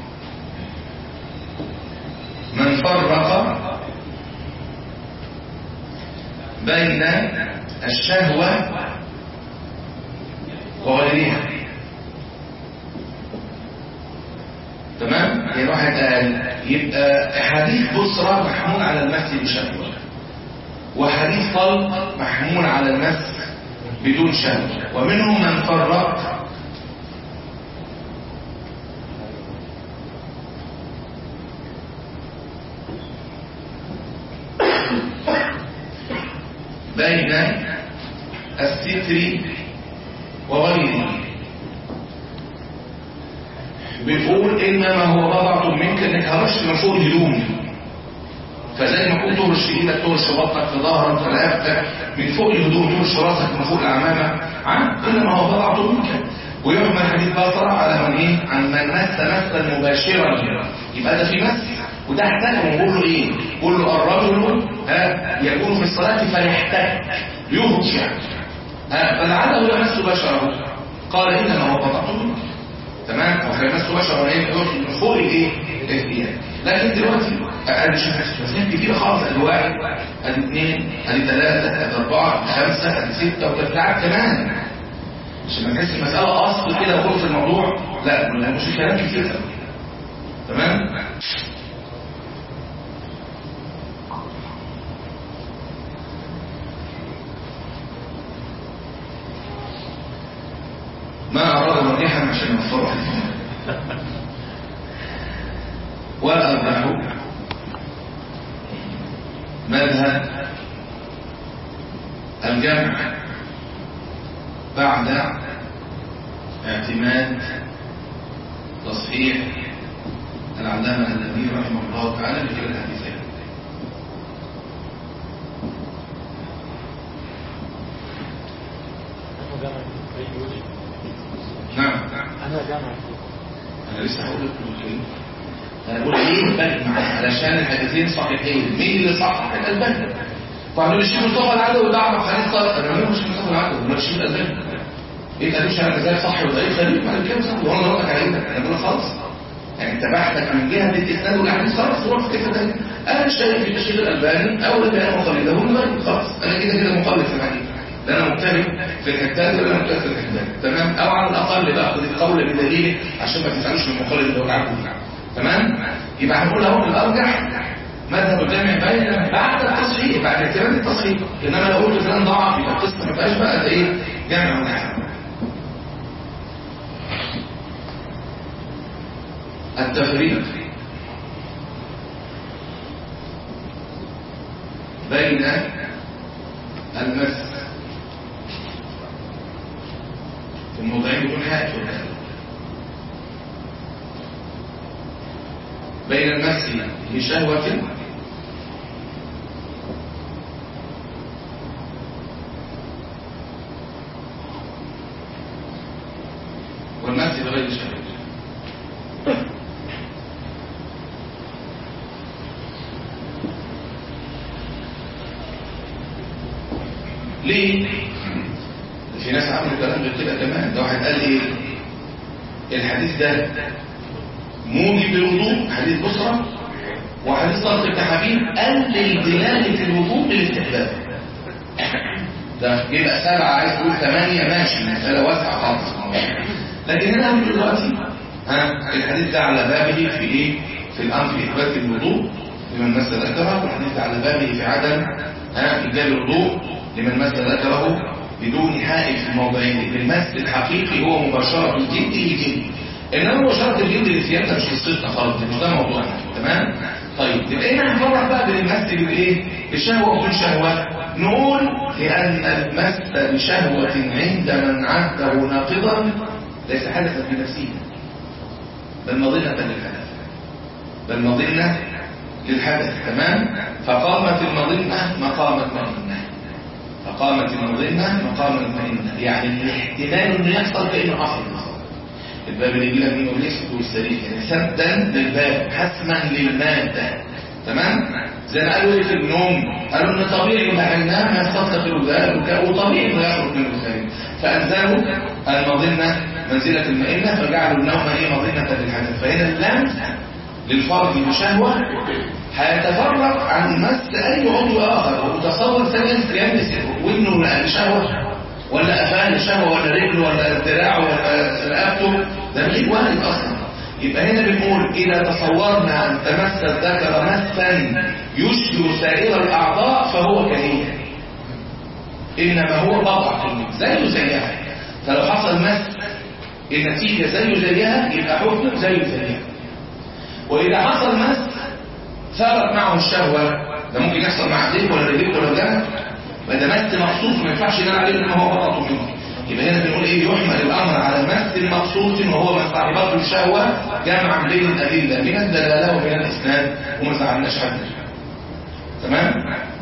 من فرق بين الشهوة وغيرها تمام يعني واحد قال يبقى حديث بصرة محمول على المس بشهوة وحديث طلق محمول على المس بدون شهوة ومنهم من فرق بين الستر وغيره بتقول انما هو بضعة منك انك هرش من فوق الهدوم فزي ما كنت تهرش ايدك تهرش بطنك في ظهرك في رقبتك من فوق الهدوم تهرش راسك من فوق العمامة عن انما هو بضعة منك ويحمل حديث بصرة على من ايه عن من مس مسا مباشرا يبقى ده في مس وده احتاج ونقول له ايه قول له الرجل ها يكون في الصلاة فيحتك يرجع ها فلعله يمس بشره قال انما هو بضعة منك تمام او هيمس بشره ايه من فوق الايه الثياب لكن دلوقتي اقل شفافيه كتير خالص ادي واحد ادي اثنين ادي ثلاثه ادي اربعه ادي خمسه ادي سته وتتلعب كمان عشان ما تحس المساله اصل كده وخلص الموضوع لا لا مش كلام كتير تمام ما أراد مريحا عشان يوفره وأرجح مذهب الجمع بعد اعتماد تصحيح العلامة النبي رحمه الله تعالى لكلا الحديثين نعم أنا جامع انا لسه هقول لك الكلمة. انا بقول ايه بجمع علشان الحديثين صحيحين مين اللي صحح الالباني فعملوا الشيخ مصطفى العدوي ده اعرف حديث صالح انا مين الشيخ مصطفى العدوي ولا الشيخ الالباني ايه قالوا شرع ازاي صح وضعيف خليك بعد كده صح وانا ردك على ايدك انا بقول خلاص يعني انت بحثك من جهه الاسناد والاحاديث خلاص روح في كده تاني انا شايف في الشيخ الالباني اول كلام مقلده هو المغرب خلاص انا كده كده مقلد في الحديث لا انا مجتهد في الحتات ولا انا مجتهد في الحتات تمام او على الاقل باخذ القول بدليله عشان ما تزعلوش من المقلد اللي وجعكم تمام يبقى هنقول اهو الارجح مذهب الجامع بين بعد التصحيح بعد اعتماد التصحيح انما لو قلت فلان ضعف يبقى القصه ما فيهاش بقى ده ايه جامع ونحن التفريق بين المس في الموضعين بدون حاجة بين المس لشهوة والمس لغير شهوة ليه؟ في ناس عملوا كلام غير كده كمان ده واحد قال ايه؟ الحديث ده موجب للوضوء حديث بصرة وحديث طلق بن حبيب قلل دلالة الوضوء بالاستحباب ده يبقى سبعة عايز تقول ثمانية ماشي مسألة واسعة خالص لكن هنا هنقول دلوقتي ها الحديث ده على بابه في ايه؟ في الامر في اثبات الوضوء لمن مس ذكره والحديث ده على بابه في عدم ها ايجاب الوضوء لمن مس ذكره بدون حائل في الموضعين المس الحقيقي هو مباشرة الجلد للجلد انما مباشرة الجلد للثياب ده مش قصتنا خالص ده مش ده موضوعنا تمام طيب يبقى هنا هنفرق بقى بين المس بالايه بالشهوة وبدون شهوة نقول لأن المس بشهوة عند من عده ناقضا ليس حدثا بنفسه بل مظنة للحدث بل مظنة للحدث تمام فقامت المظنة مقام المظنة فقامت المظنة مقام المظنة يعني الاحتمال انه يحصل كأنه حصل الباب اللي يجي لك منه الاسود والسريع يعني سدا للباب حسما للمادة تمام زي ما قالوا في النوم قالوا ان طبيعي ما هينام يستطلق ذلك وطبيعي ما يخرج منه الخارج فانزلوا المظنة منزلة المئنة فجعلوا النوم ايه مظنة للحدث فهنا اللمس للفرد بشهوة هيتفرق عن مس اي عضو اخر وتصور ثانيا يلمس ودنه لشهوة ولا قفاه لشهوة ولا رجله ولا ذراعه ولا رقبته ده مش وارد اصلا يبقى هنا بنقول إذا تصورنا أن تمس الذكر مسا يشبه سائر الأعضاء فهو كهية إنما هو بضع كلمة زيه زيها فلو حصل مس النتيجة زيه زيها يبقى حكم زيه زيها وإذا حصل مس ثارت معه الشهوة ده ممكن يحصل مع ايديك ولا رجليك ولا جنب فده مس مخصوص ما ينفعش نقول عليه ان هو بطل منه يبقى هنا بنقول ايه يحمل الامر على مس مخصوص وهو ما صاحبته الشهوه جمعا بين الادله من الدلاله ومن الاسناد وما زعلناش حد تمام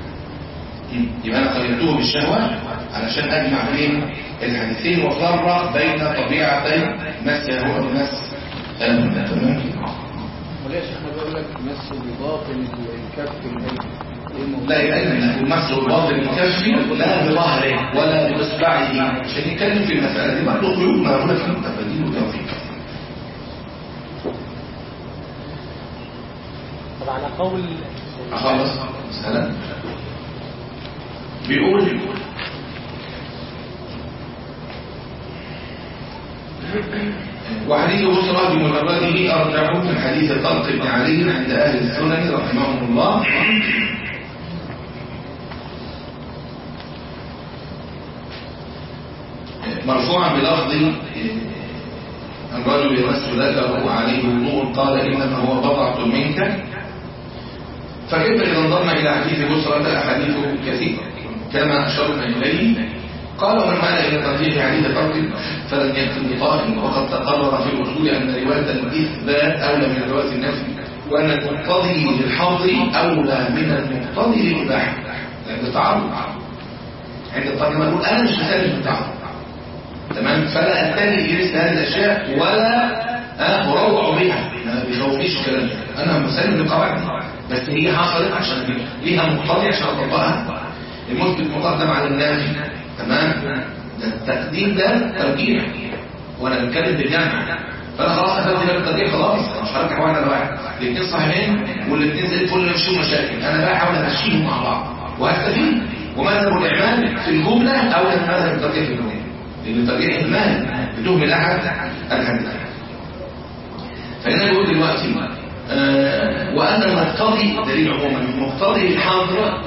يبقى انا قيدته بالشهوه علشان اجمع بين الحديثين وافرق بين طبيعتي مس هو بمس تمام وليه يا شيخنا بيقول لك مس بباطن الكف الهيئة لا يبين المس الباطن الكفي لا بظهره ولا باصبعه عشان يتكلم في المساله دي برضه قيود موجوده في التفاديل والتوفيق طب على قول اخلص مساله بيقول وحديث بصرى بمجرده أرجح من حديث طلق بن علي عند أهل السنن رحمهم الله مرفوعا بلفظ الرجل يمس ذكره عليه وضوء قال إنما هو بضعة منك فكيف إذا انضم إلى حديث بصرة أحاديث كثيرة كما أشرنا إليه قال ومن مال إلى ترجيح حديث فرق فلن يكتب بطائل وقد تقرر في الأصول أن رواية الإثبات أولى من رواية النفي وأن المقتضي للحظر أولى من المقتضي للإباحة لأن تعارض عند الطريق يقول أنا مش مسالم التعارض تمام فلا أتني في مثل هذه الأشياء ولا آه، أروع بها ما بيخوفنيش الكلام ده أنا مسالم للقواعد بس هي حصلت عشان ليها مقتضي عشان أطبقها المثبت مقدم على النافي تمام ده التقديم ده ترجيح وانا بتكلم بالجمع فانا خلاص اخدت بالي الترجيح خلاص مش هرجع واحد على واحد الاثنين صحيحين والاثنين زي الفل مش فيهم مشاكل انا بقى احاول امشيهم مع بعض وهستفيد ومذهب الاعمال في الجمله او مذهب الترجيح في الجمله لان الترجيح اهمال بتهمل احد الحديث فهنا بيقول دلوقتي آه وان المقتضي دليل عموما المقتضي الحاضر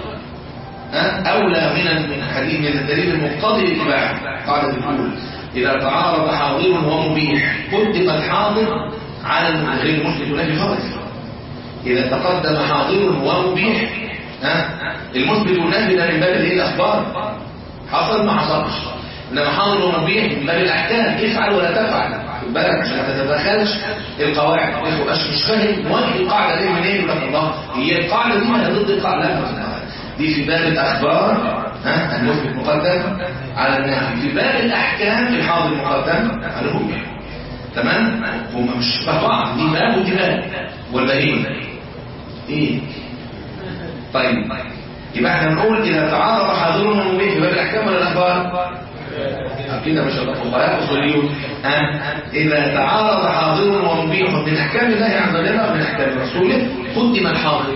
أولى من الحديث من الدليل المقتضي للاتباع قاعدة الأول إذا تعارض حاضر ومبيح قدم الحاضر على غير المثبت نفي خالص إذا تقدم حاضر ومبيح ها المثبت والنفي ده من باب الايه الأخبار حصل ما حصلش إنما حاضر ومبيح من باب الأحكام افعل ولا تفعل خد بالك عشان ما تتدخلش القواعد مش مش فاهم وجه القاعدة دي منين يقول الله هي القاعدة دي ما هي ضد القاعدة لا دي في باب الأخبار ها المثبت مقدم على النافي في باب الأحكام الحاضر مقدم على المبيح تمام هم مش شبه بعض دي باب ودي باب ولا ايه ايه طيب يبقى احنا بنقول اذا تعارض حاضر ومبيح في باب الاحكام ولا الاخبار كده مش الفقهاء اصوليون ها اذا تعارض حاضر ومبيح من احكام الله عز وجل ومن احكام رسوله قدم الحاضر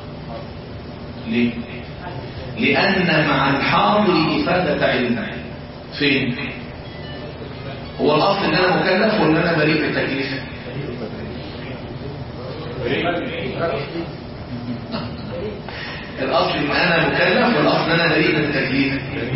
ليه لأن مع الحاضر إفادة علم فين؟ هو الأصل إن أنا مكلف ولا أنا بريء من التكليف؟ الأصل إن أنا مكلف والأصل إن أنا بريء من التكليف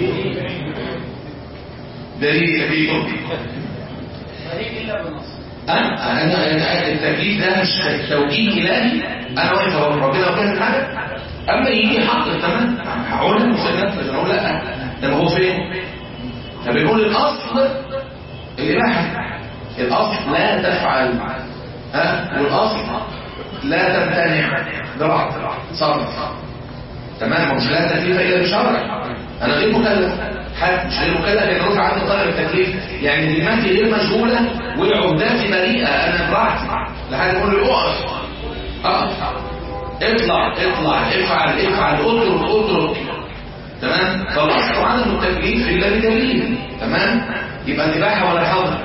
بريء بريء بريء إلا بنص أنا أنا التكليف ده مش توجيه إلهي أنا وأنت ربنا وكان حاجة اما يجي حق تمام هقول مش هنفذ اقول لا ده هو فين فبنقول الاصل الاباحه الاصل لا تفعل ها والاصل لا تمتنع ده صرف تمام مش لا تكليف الا بشرع انا غير مكلف حد مش غير مكلف يعني رفع عني طالب التكليف يعني دماغي غير مشغوله والعهدات بريئه انا براحتي لحد يقول لي اقف اقف اطلع اطلع افعل افعل اترك اترك تمام فالاصل عدم التكليف الا بدليل تمام يبقى الاباحه ولا حظر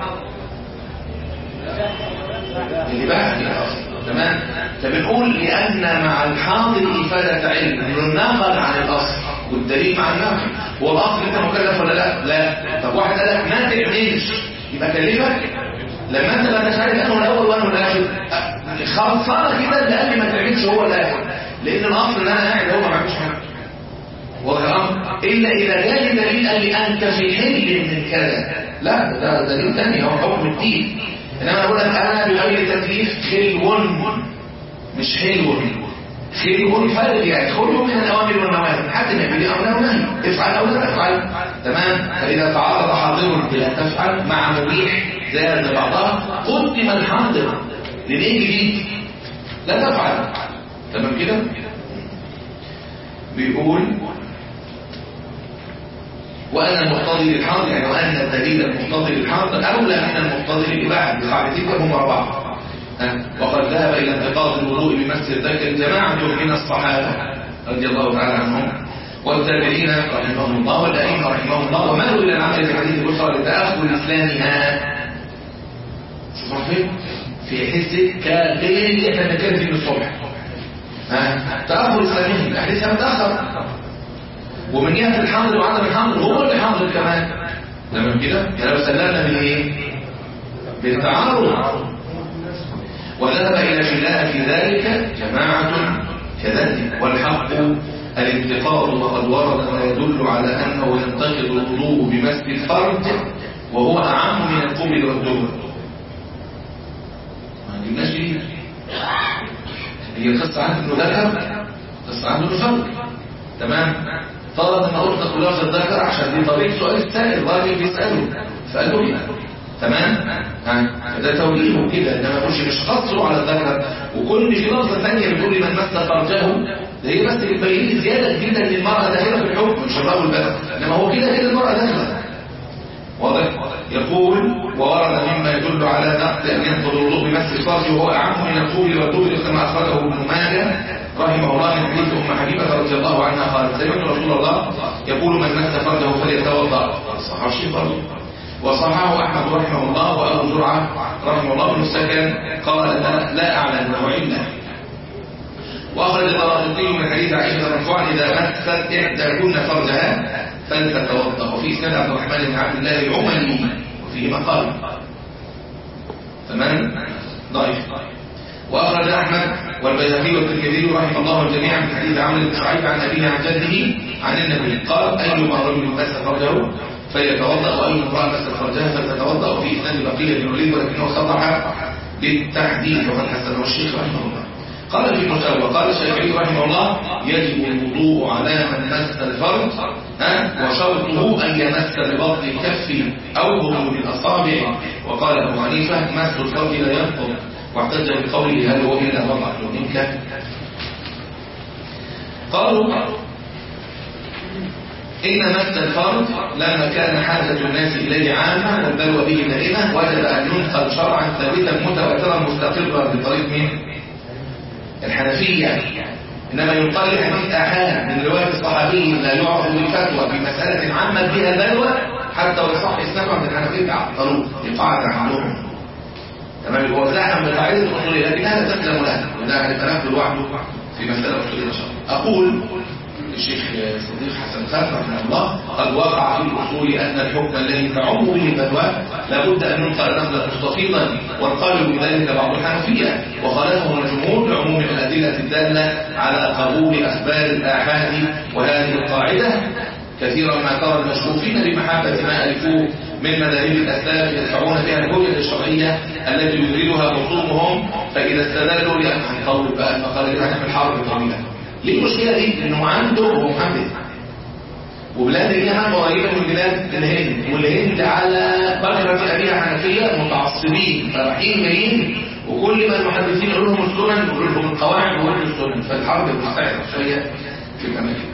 الاباحه هي الاصل تمام فبنقول لان مع الحاضر افاده علم ننقل عن الاصل والدليل مع النقل هو الاصل انت مكلف ولا لا لا طب واحد قال لك ما تعملش يبقى كلفك لما انت ما عارف انه الاول وانا الاخر خلصانه كده اللي قال لي ما تعملش هو الاخر لان الاصل ان انا قاعد هو ما بعملش حاجه واضح الامر الا اذا جاء دليل قال لي انت في حل من كذا لا ده دليل ثاني هو حكم الدين انما اقول لك انا بغير تكليف خلو مش حلو خلو فرد يعني خلو من الاوامر والنواهي حد ما يقول امر ونهي افعل او لا تفعل تمام فاذا تعارض حاضر بلا تفعل مع مبيح زاد بعضها قدم الحاضر لليه جديد لا تفعل تمام كده بيقول وأن المقتضي للحاضر يعني وأن الدليل المقتضي للحاضر أولى من المقتضي للإباحة بقاعدتين هم أربعة وقد ذهب إلى انتقاض الوضوء بمس الذكر جماعة من الصحابة رضي الله تعالى عنهم والتابعين رحمهم الله والأئمة رحمهم الله ومالوا إلى العمل بحديث الأسرة لتأخذ إسلامها صحيح في حس كغير اللي احنا بنتكلم فيه من الصبح ها تأخذ إسلامها الأحاديث متأخر ومن جهة الحمل وعدم الحمل هو اللي حمل كمان تمام كده يعني لو سلمنا بالايه بالتعارض وذهب إلى خلاف في ذلك جماعة كذلك والحق الانتقاض وقد ورد ما يدل على أنه ينتقد الوضوء بمس الفرج وهو أعم من القبل والدبر ما جبناش دي هي القصة عنه انه ذهب قصة عنه انه فرج تمام طلب ان اطلق لفظ الذكر عشان دي طريقه سؤال السائل الراجل بيساله فقال له لا تمام ها ده توجيهه كده انما مش مش قصره على الذكر وكل في لفظه ثانيه بتقول لمن مس فرجه ده هي بس بتبين لي زياده جدا للمراه داخله في الحكم مش الرجل بس انما هو كده كده المراه داخله واضح يقول وورد مما يدل على نقد ان ينقض الوضوء بمس الفرج وهو اعم من الطول والطول كما اخرجه ابن ماجه رحمه الله من حديث ام حبيبه رضي الله عنها قالت سمعت رسول الله يقول من مس فرجه فليتوضا صححه الشيخ وصححه احمد رحمه الله وابو زرعه رحمه الله بن السكن قال لا, لا اعلم له عله واخرج الطرابلسي من حديث عائشه مرفوعا اذا مست احداكن فرجها فلتتوضا وفي سند عبد الرحمن بن عبد الله العملي وفيه مقال تمام ضعيف واخرج احمد والبيهقي والترمذي رحمه الله الجميع من حديث عمرو بن شعيب عن ابيه عن جده عن النبي قال ايما رجل مس فرجه فليتوضا واي امراه مست فرجها فلتتوضا وفي اسناد بقيه بن الوليد ولكنه صرح بالتحديد وقد حسنه الشيخ رحمه الله قال في المساوى قال الشافعي رحمه الله يجب الوضوء على من مس الفرج ها وشرطه ان يمس ببطن الكف او ظهور الاصابع وقال ابو حنيفه مس الفرج لا ينقض واحتج بقوله هل هو الا وضعت منك قالوا إن مس الفرج لما كان حاجة الناس إليه عامة والبلوى به دائمة وجب أن ينقل شرعا ثابتا متواترا مستقرا بطريق من الحنفية إنما ينقل حديث أحاد من رواية الصحابي لا يعرف بالفتوى في مسألة عامة بها البلوى حتى ويصح إسنادها من الحنفية يعطلوه لقاعدة عندهم تمام هو زاحم بقاعدة الأصولية لكن هذا تسلم لها وده هنتناقض لوحده في مسألة أصولية إن شاء الله أقول الشيخ صديق حسن خان رحمه الله قد وقع في الأصول أن الحكم الذي تعم به البلوى لابد أن ينقل نقلا مستفيضا والقائل بذلك بعض الحنفية وخالفهم الجمهور لعموم الأدلة الدالة على قبول أخبار الآحاد وهذه القاعدة كثيرا ما ترى المشروفين بمحبة ما ألفوه من مذاهب الأسلاف يدفعون بها الهوية الشرعية التي يريدها خصومهم فإذا استدلوا لأن هنطول بقى المقال اللي هنعمل حرب طويلة ليه المشكلة دي؟ إنه عنده هو محمد وبلاد هي هم قريبة من بلاد الهند والهند على بكرة أبيها حنفية متعصبين فرايحين جايين وكل ما المحدثين يقولوا لهم السنن يقولوا لهم القواعد ويقولوا لهم السنن فالحرب مستعدة شوية في الأماكن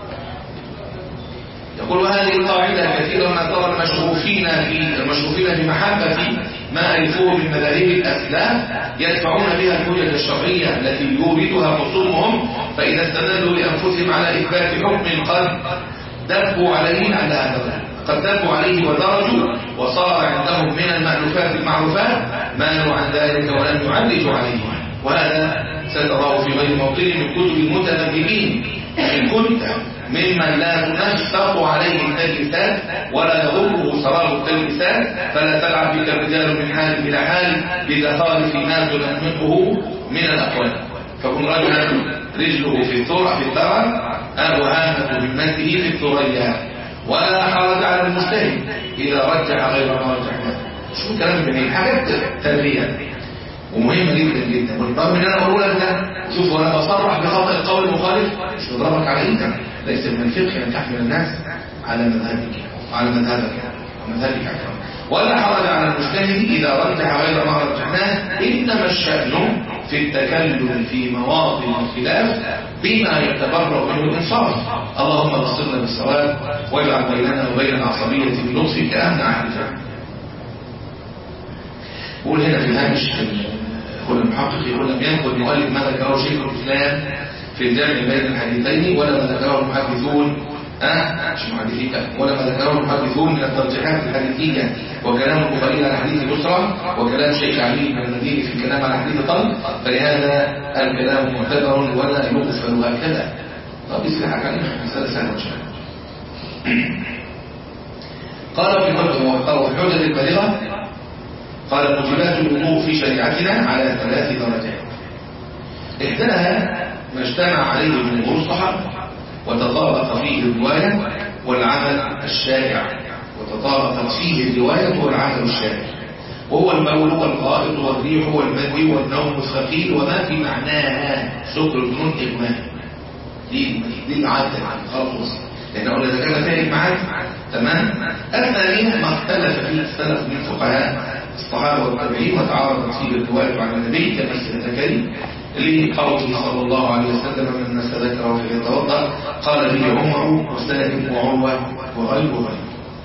يقول هذه القاعدة كثيرا ما ترى المشروفين في المشروفين بمحبة ما ألفوه من مذاهب الأسلاف يدفعون بها الحجج الشرعية التي يوردها خصومهم فإذا استدلوا لأنفسهم على إثبات حكم قد دبوا عليه على هذا قد دبوا عليه ودرجوا وصار عندهم من المألوفات المعروفات مالوا عن ذلك ولم يعرجوا عليه وهذا ستراه في غير موطن من كتب المتنبئين إن كنت ممن لا تنشط عليه التلبسات ولا يضره سراب التلبسات فلا تلعب بك الرجال من حال إلى حال بزخارف ما تنمقه من الأقوال فكن رجلا رجله في الثرى في الثرى أو هامة همته في الثريا ولا حرج على المجتهد إذا رجح غير ما رجحناه شو كلام جميل حاجات تربية ومهمة جدا جدا والرغم ان انا بقول لك ده شوف وانا بصرح بخطأ القول المخالف مش بضربك على انت ليس من الفقه ان تحمل الناس على مذهبك على مذهبك ومذهبك اكرم ولا حرج على المجتهد اذا رجح غير ما رجحناه انما الشأن في التكلم في مواطن الخلاف بما يتبرأ منه الانصاف اللهم بصرنا بالصواب واجعل بيننا وبين العصبية بلطفك امن عهد قول هنا في الهامش يقول المحقق يقول لم ينقل المؤلف ما ذكره شيخ الاسلام في الجمع بين الحديثين ولا ما ذكره المحدثون أه مش محدثين ولا ما ذكره المحدثون من الترجيحات الحديثية وكلام البخاري على حديث الأسرة وكلام شيخ علي بن المديني في الكلام على حديث طلق فلهذا الكلام معتبر ولا يغفل هكذا طب يصلح علينا مسألة سهلة إن شاء الله قال في الحجة البالغة قال موجبات الوضوء في شريعتنا على ثلاث درجات احداها ما اجتمع عليه جمهور الصحابه وتطابق فيه الروايه والعمل الشائع وتطابقت فيه الروايه والعمل الشائع وهو المول والغائط والريح والمدي والنوم الثقيل وما في معناها سكر الجنون اغماء دي دي العاده خلاص لأن قلنا إذا كان فيها إجماعات تمام الثانية ما اختلف فيه السلف من فقهاء الصحابة والتابعين وتعارضت فيه الرواية عن النبي كمثل الذكري لقوله صلى الله عليه وسلم من مس ذكره فليتوضا قال به عمر وسالم وعروه وغير غير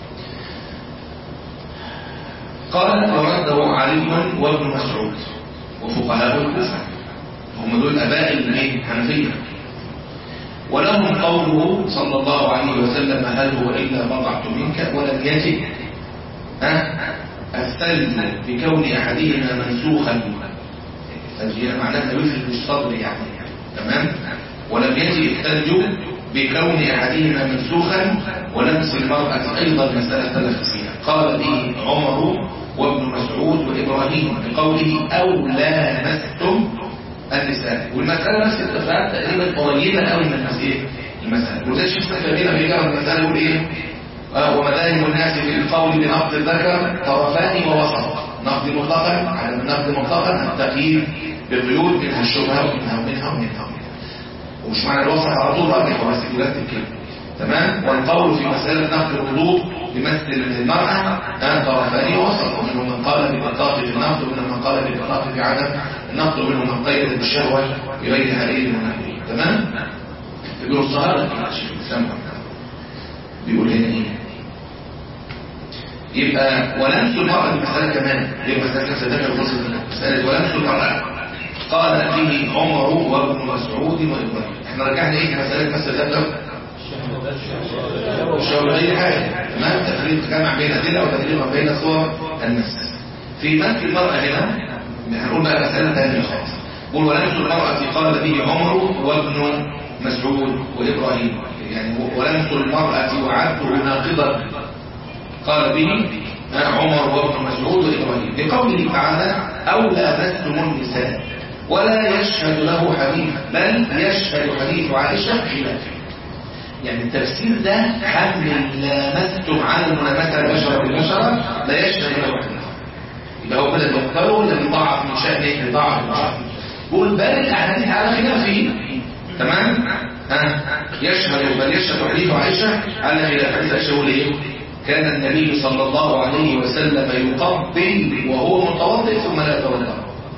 قال ورده علي وابن مسعود وفقهاء الكوفه هم دول اباء الايه الحنفيه ولهم قوله صلى الله عليه وسلم هل هو الا بضعت منك ولم يجد أه؟ الثلج بكون احدهما منسوخا الثلج معناها يفلت الصدر يعني تمام ولم يجد الثلج بكون احدهما منسوخا ولمس المراه ايضا مساله ثلاث فيها قال به عمر وابن مسعود وابراهيم بقوله او لامستم النساء والمسألة نفس الاتفاق تقريبا قريبة قوي من المسألة المسألة وده الشيخ سفرين بيجرب المسألة يقول ايه آه ومذاهب الناس في القول بنقد الذكر طرفان ووسط نقد مطلقا على النقد مطلقا التقييد بقيود منها الشبهة ومنها ومنها ومنها ومش معنى الوسط على طول راجح هو بس يرتب كده تمام والقول في مسألة نقد الوضوء بمثل المرأة كان طرفان ووسط ومنهم من قال بالإطلاق في النقد ومنهم من قال بالإطلاق في عدم النقد ومنهم من قيد بالشهوة بغير هذه المنهجية تمام ابن الصهارة الشيخ الإسلام بيقول هنا ايه يبقى ولمس المرأة المسألة كمان دي مسألة سدفع الفصل مسألة ولمس المرأة قال فيه عمر وابن مسعود وإبراهيم احنا رجعنا ايه مسألة مسألة الشهوة غير حاجة تمام تفريق جمع بين أدلة وتفريق بين صور الناس في مثل المرأة هنا هنقول بقى مسألة ثانية خالص قول ولمس المرأة قال به عمر وابن مسعود وإبراهيم يعني ولمس المرأة وعبده ناقضا قال به عمر وابن مسعود وإبراهيم بقوله تعالى أو لامستم النساء ولا يشهد له حديث بل يشهد حديث عائشة خلافه يعني التفسير ده حمل لامستم على الملامسة البشرة بالبشرة لا يشهد له حديث يبقى هو بدل يقتله ولا يضاعف من شأنه يضاعف من شأنه قول بل الأحاديث على خلافه تمام ها يشهد بل يشهد حديث عائشة على خلاف حديث عائشة يقول ايه كان النبي صلى الله عليه وسلم يقبل وهو متوضئ ثم لا يتوضا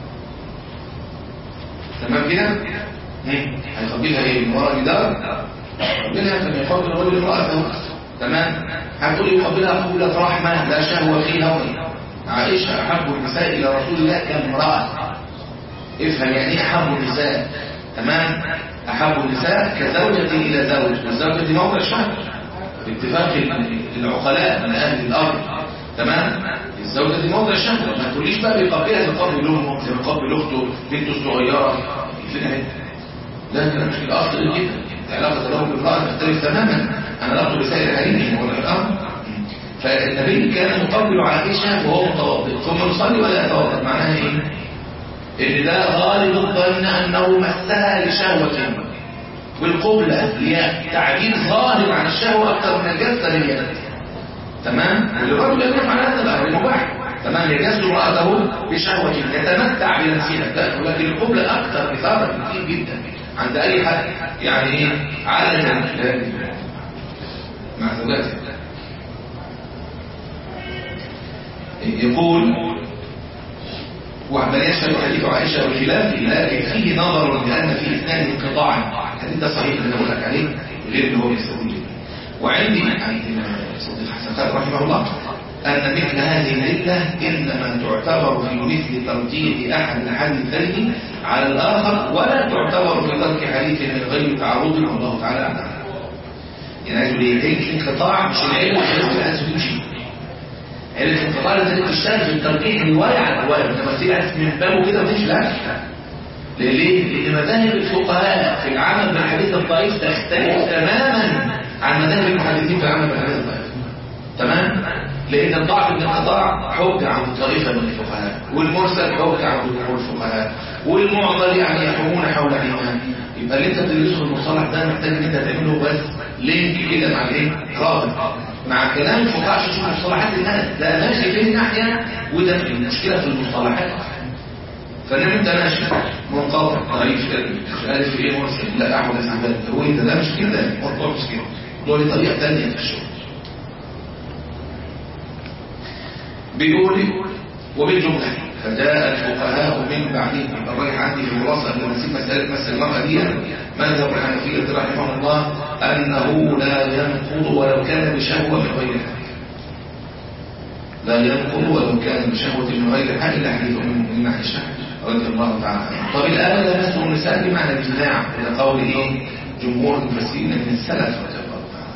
تمام كده هيقبلها ايه من وراء جدار يقبلها كما يقبل الرجل امراته تمام هتقول يقبلها قبلة رحمة لا شهوة فيها عائشة أحب النساء إلى رسول الله كامرأة افهم يعني ايه أحب النساء تمام أحب النساء كزوجة إلى زوج والزوجة موضع شهر باتفاق العقلاء من أهل الأرض تمام الزوجة دي موضع شهر ما تقوليش بقى بيقبلها بقبل لهم زي بيقبل أخته بنته الصغيرة فين اهي لا ده مش كده أصل جدا علاقة له بالمرأة تختلف تماما عن علاقته بسائر حريمه ولا الأمر فالنبي كان يقبل عائشة وهو متوضئ ثم يصلي ولا يتوضئ معناها ايه؟ ان ده غالب الظن انه مسها لشهوة والقبلة هي تعبير ظاهر عن الشهوة اكثر من الجسد لليد تمام؟ والرجل يقول على هذا الامر مباح تمام يجسد امرأته بشهوة يتمتع بنفسها ولكن القبلة اكثر اثارة كتير جدا عند اي حد يعني ايه عالم مع زوجاته يقول وعمل يشهد حديث عائشة والخلاف لكن فيه نظر لأن فيه اثنان انقطاعا الحديث ده صحيح اللي بقول لك عليه غير اللي هو يستوي به وعندي عند صديق حسن خالد رحمه الله أن مثل هذه العلة إنما تعتبر في مثل ترجيح أحد الحديثين على الآخر ولا تعتبر في ترك حديث من غير تعرض الله تعالى أعلم يعني عايز يقول ايه الانقطاع مش العلم والعلم الناس تمشي علم الانقطاع لازم تشتغل في الترجيح رواية عن رواية انما تيجي من بابه كده مفيش لا ليه؟ لأن مذاهب الفقهاء في العمل بالحديث الضعيف تختلف تماما عن مذاهب المحدثين في العمل بالحديث الضعيف تمام؟ لأن الضعف الانقطاع حجة عند طائفة من الفقهاء والمرسل حجة عند جمهور الفقهاء والمعضل يعني يحكمون حول الإيمان يبقى اللي انت بتدرسه في المصطلح ده محتاج ان انت تعمله بس لينك كده مع الايه؟ رابط مع كلام الفقهاء عشان تشوف مصطلحات الناس ده ماشي فين ناحية وده في المشكلة في المصطلحات فانما انت ماشي منقطع ضعيف مش عارف ايه مرسل لا احمد استعمال هو انت ده مش كده الموضوع مش كده له طريقة ثانية في الشغل بيقول وبالجملة فجاء الفقهاء من بعدهم الراجح عندي في الخلاصة قبل ما نسيب مسألة مثل المرأة دي ماذا الحنفية رحمه الله أنه لا ينقض ولو كان بشهوة غير حق لا ينقض ولو كان بشهوة من غير حق إلا حديث من عائشة رضي الله تعالى عنها طب الآن لمسه النساء بمعنى الجماع إلى قول إيه جمهور المفسرين من السلف رضي الله تعالى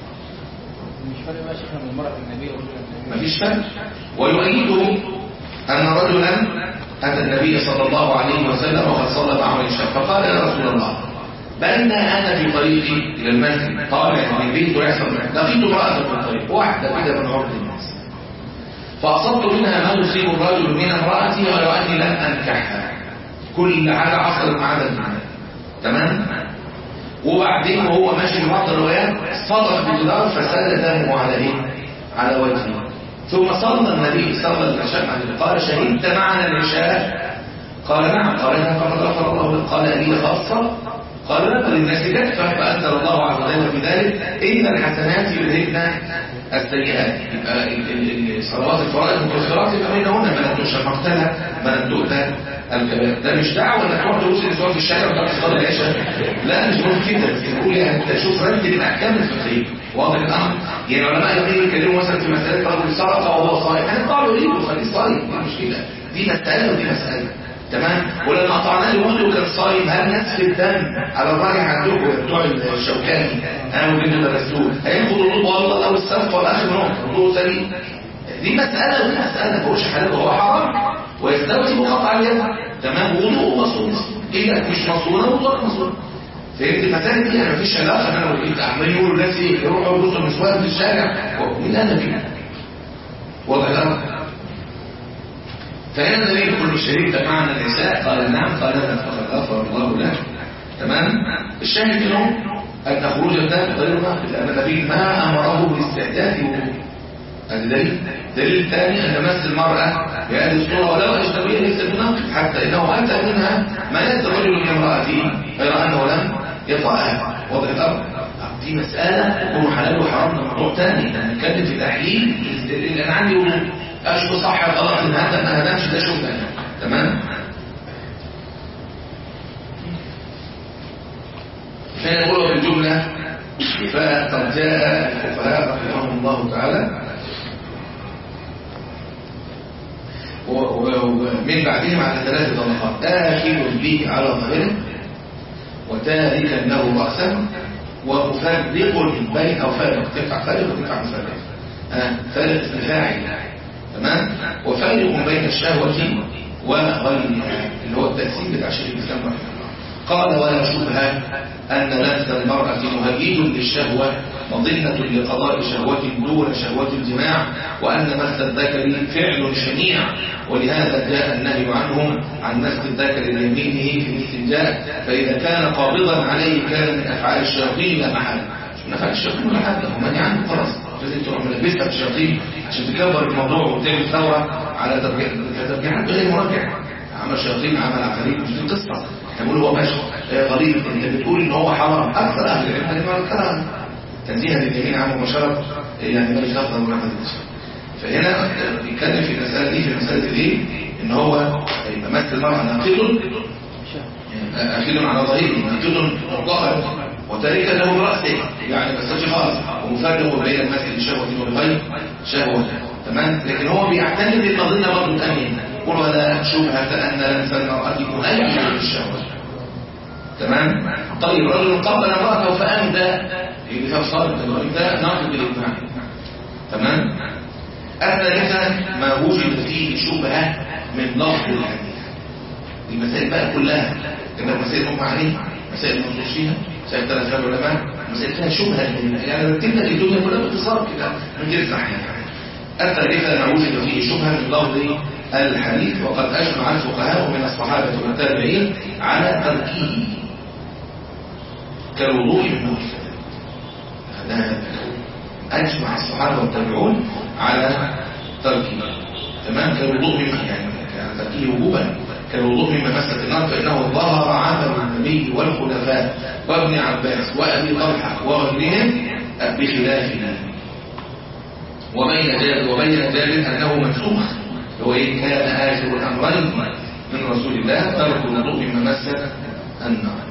مش فارق بقى شيخنا من المرأة النبي ورجل النبي مفيش فرق ويؤيده أن رجلا أتى النبي صلى الله عليه وسلم وقد صلى معه العشاء فقال يا رسول الله بين أنا في طريقي إلى المسجد طالع من البيت ويحصل لقيت امرأة في الطريق واحدة كده من عرض الناس فأصبت منها ما يصيب الرجل من امرأتي ولو أني لم أنكحها كل حاجة حصلت مع هذا المعنى تمام وبعدين وهو ماشي في بعض الروايات صدق بالجدار فسال دمه على ايه على وجهه ثم صلى النبي صلى العشاء عليه قال شهدت معنا العشاء قال نعم قال نعم فقد غفر الله لك قال ألي خاصة قال لا للناس كفة فأنزل الله عز وجل في ذلك إن الحسنات يذهبن السيئات يبقى ال- ال- الصلوات الفرائض المكفرات يبقى بينهن ما لم تؤشر مقتلها ما لم تؤتى الكبائر ده مش دعوه انك تروح تبص لصور في الشارع وتروح تصلي العشاء لا مش بقول كده بس بقول يعني انت شوف رتب الاحكام الفقهيه واضح الامر يعني العلماء يقولوا يتكلموا مثلا في مساله رجل سرق وهو صائم هنقطع له ايده وخليه صايم دي مشكله دي مساله ودي مساله تمام ولما قطعنا له وجهه كان صايم هل نسف الدم على الراجح عندكم بتوع الشوكاني انا وجدت درستوه هياخد الوضوء والله او السلف ولا اخر نوع وضوء سليم دي مسألة ودي مسألة ما بقولش حلال وهو حرام ويستوجب قطع اليد تمام وضوء مصون ايه مش مصونة وضوء مصون فهمت المسائل دي يعني مفيش علاقة ان انا وقيت عمال يقولوا الناس ايه يروحوا يبصوا النسوان في الشارع مين انا كده واضح الامر فهنا النبي يقول الشريك معنا النساء قال نعم قال لا فقد غفر الله لك تمام الشاهد منهم ان خروج الدم غير ناقض لان النبي ما امره باستحداث وضوء هذا دليل دليل ثاني ان مس المراه بهذه الصوره ولو اجنبيه ليس بناقض حتى انه اتى منها ما ياتي الرجل من امراته غير انه لم يطعها واضح الامر دي مساله يكون حلال وحرام ده موضوع ثاني احنا بنتكلم في تحليل اللي انا عندي وضوء اشوف صح خلاص ان هذا ما هدمش ده شبهه تمام فنقول بالجمله فقد جاء الفقهاء رحمهم الله تعالى ومن بعدهم على ثلاث طبقات آخذ به على ظاهره وتاركا له رأسا ومفرق بين أو فارق تنفع فارق وتنفع مفرق آه فارق اسم فاعل تمام وفارق بين الشهوة وغيرها اللي هو التأثير بتاع شيخ الإسلام رحمه الله قال ولا شبهة أن لمس المرأة مهيج للشهوة مظنة لقضاء شهوة دون شهوة الجماع وأن مس الذكر فعل شنيع ولهذا جاء النهي عنهم عن مس الذكر ليمينه في الاستنجاء فإذا كان قابضا عليه كان من أفعال الشياطين لا محل من أفعال الشياطين ولا حد هم مني عنه خلاص لازم تروح ملبسها في الشياطين عشان تكبر الموضوع وتعمل ثورة على ترجيح ترجيحات غير مراجع عمل شياطين عمل عفاريت مش دي القصة بقول هو ماشي غريب انت بتقول ان هو حرام اكثر اهل العلم قالوا الكلام تنزيها لليمين عن مباشرة يعني ماليش غفله ولا حد فهنا بيتكلم في المسألة دي في مسألة الايه ان هو يبقى مس المرأة ناقض اكيد على ظهيره ناقض مطلقا وتاركا له رأسه يعني بس خالص ومفرق بين المسجد شهوة والغير شهوة تمام لكن هو بيعتمد المظنة برضه تانية يقول ولا شبهة أن لمس المرأة مؤيد للشهوة تمام طيب رجل قبل امرأته فأمدى يبقى صارت الرجل ده ناقض بالإجماع تمام الثالثة ما وجد فيه شبهة من لفظ الحديث المسائل بقى كلها كما المسائل هم عليه مسائل منصوص فيها مسائل ثلاث العلماء مسائل فيها شبهة يعني رتبنا الدنيا كلها باختصار كده من غير صحيح الثالثة ما وجد فيه شبهة من لفظ الحديث وقد أجمع الفقهاء من الصحابة والتابعين على تركه كالوضوء من نور أجمع الصحابة والتابعون على تركه تمام كالوضوء مما يعني تركه وجوبا كالوضوء مما مست النار فإنه ظهر عمل النبي والخلفاء وابن عباس وأبي طلحة وغيرهم بخلافه وبين ذلك وبين ذلك انه منسوخ هو ايه كان اخر الامرين من رسول الله ترك الوضوء مما مس النار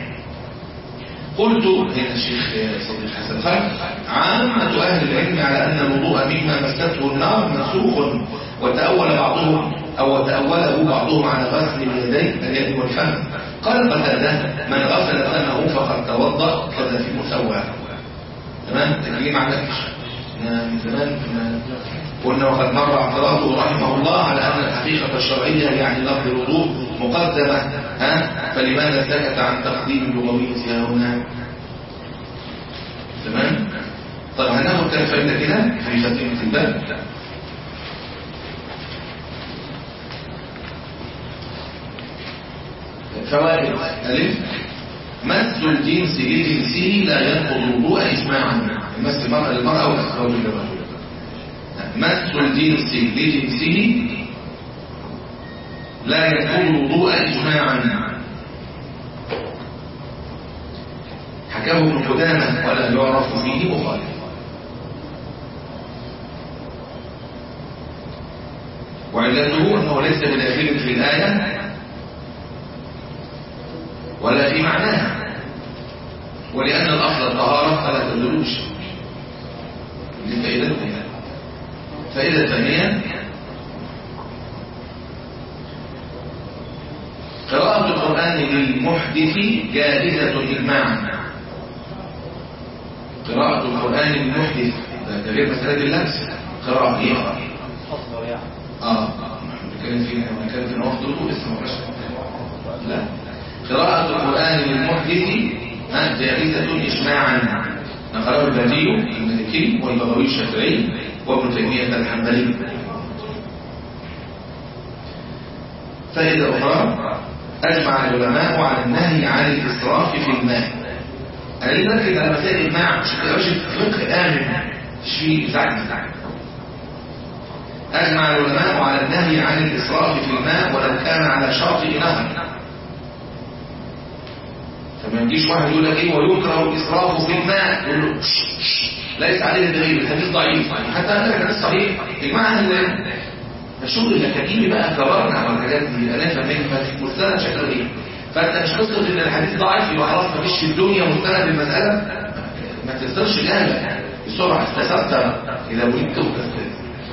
قلت هنا الشيخ صديق حسن خالد عامة أهل العلم على أن الوضوء مما مسته النار منسوخ وتأول بعضهم أو تأوله بعضهم على غسل اليدين اليد والفم قال قتادة من غسل فمه فقد توضأ كذا في مسواه تمام تكليم على من زمان كنا قلنا وقد مر اعتراضه رحمه الله على أن الحقيقة الشرعية يعني لفظ الوضوء مقدمة ها فلماذا سكت عن تقديم اللغوي هنا تمام طيب هناخد كام فائدة كده في خاتمة الباب فوائد ألف مس الجنس لجنسه لا ينقض الوضوء إجماعا مس المرأة للمرأة أو الرجل للرجل مس الجنس لجنسه لا ينقض الوضوء إجماعا حكاه ابن قدامة ولا يعرف فيه مخالف وعلته أنه ليس بداخل في الآية ولا في معناها ولأن الأصل الطهارة فلا تدلوش دي فائدة فائدة ثانية قراءة القرآن للمحدث جائزة إجماعا قراءة القرآن للمحدث ده غير مسألة اللمس قراءة هي اه بنتكلم فيها بنتكلم في وقت الوضوء لسه ما لا قراءة القرآن للمحدث جائزة إجماعا نقله البديع المالكي والبغوي الشافعي وابن تيمية الحنبلي فائدة أخرى أجمع العلماء على النهي عن الإسراف في الماء أنا ليه بركز على مسائل الماء عشان كده ماشي فقه آمن مش فيه زعل أجمع العلماء على النهي عن الإسراف في الماء ولو كان على شاطئ نهر فما يجيش واحد يقول لك ايه ويكره الاسراف في الماء يقول له ليس عليه دليل الحديث ضعيف حتى هذا الحديث صحيح اجماع اهل الشغل الاكاديمي بقى كبرنا على الحاجات دي انا فاهم مستند شكله ايه فانت مش قصه ان الحديث ضعيف يبقى خلاص ما فيش في الدنيا مستند المساله ما تصدرش جهله بسرعه استسرت اذا ولدت وكذا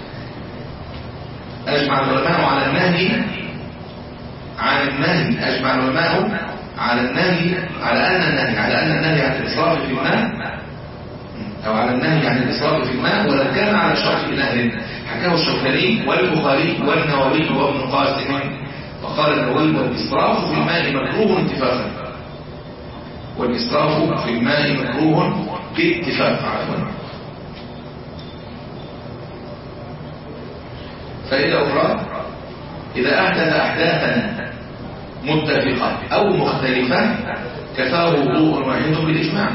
اجمع العلماء على النهي عن النهي اجمع العلماء على النهي على أن النهي على أن النهي عن الإسراف في الماء أو على النهي عن الإسراف في الماء ولو كان على شرط نهر حكاه الشوكاني والبخاري والنووي وابن قاسم فقال النووي والإسراف في الماء مكروه اتفاقا والإسراف في الماء مكروه باتفاق عفوا فإذا أخرى إذا أحدث أحداثا متفقة أو مختلفة كفاه وضوء واحد بالإجماع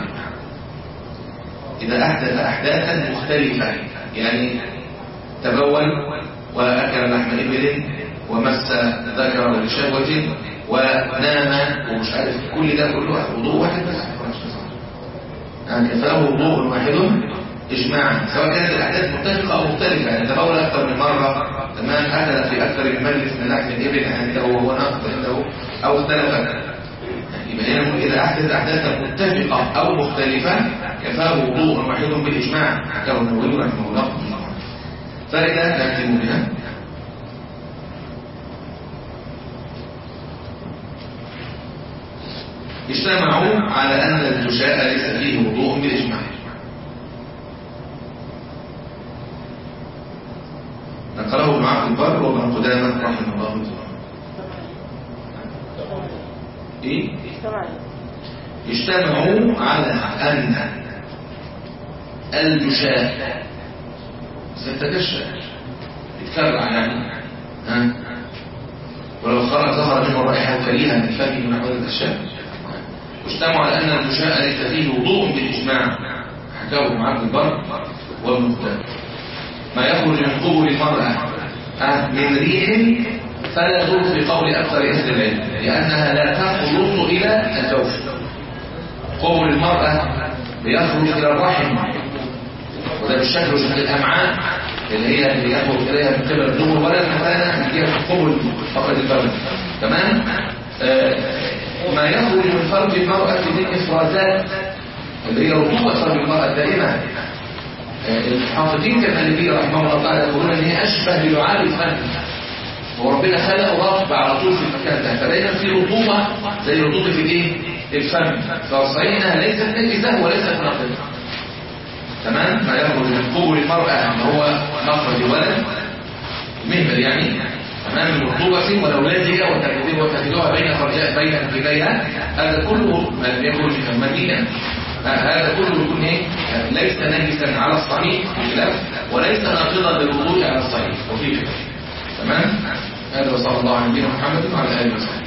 إذا أحدث أحداثا مختلفة يعني تبول وأكل لحم إبل ومس ذكره لشهوة ونام ومش عارف كل ده كله وضوء واحد بس يعني كفاه وضوء واحد إجماعا سواء كانت الأحداث متفقة أو مختلفة يعني تبول أكثر من مرة تمام أكل في أكثر من مجلس من لحم الإبل عنده وهو ناقض عنده أو اختلفت يبقى هنا إذا أحدث أحداثا متفقة أو مختلفة كفاه وضوء واحد بالإجماع حكاه النووي رحمه الله فإذا تأتي بها اجتمعوا على أن الجشاء ليس فيه وضوء بالإجماع نقله ابن عبد البر وابن قدامة رحمه الله تعالى ايه اجتمعوا على ان الجشاء ستتجشى يتكرع يعني ها ولو خرج ظهر منه رائحه كريهه من فمه من احوال الاشياء واجتمعوا على ان الجشاء ليس فيه وضوء بالاجماع حكاه ابن عبد البر وابن قدامه ما يخرج من قبل المرأة من ريح فلا يدور في قول أكثر أهل العلم لأنها لا تخلص إلى الزوج قبل المرأة بيخرج الى الرحم وده بالشكل وشكل الامعاء اللي هي اللي يخرج اليها من قبل الدبر ولا المثانه اللي هي قبل فقط الفرج تمام آه ما يخرج من فرج المراه من افرازات اللي هي رطوبه فرج المراه الدائمه المحافظين كالمالكية رحمه الله تعالى يقولون ان هي اشبه بلعاب الفم وربنا خلقه رطب على طول في المكان ده فدايما في رطوبه زي رطوبه الايه الفم فالصحيح انها ليست نجسه وليست ناقصه تمام ما يخرج من قبل المراه ان هو مخرج الولد مهبل يعني تمام من رطوبه ولو لازجه وتجدها بين فرجاء بين رجليها هذا كله لم يخرج منيا هذا كله يكون ايه ليس نجسا على الصحيح بخلاف وليس ناقضا للوضوء على الصحيح وفي تمام هذا وصلى الله على نبينا محمد وعلى اله وصحبه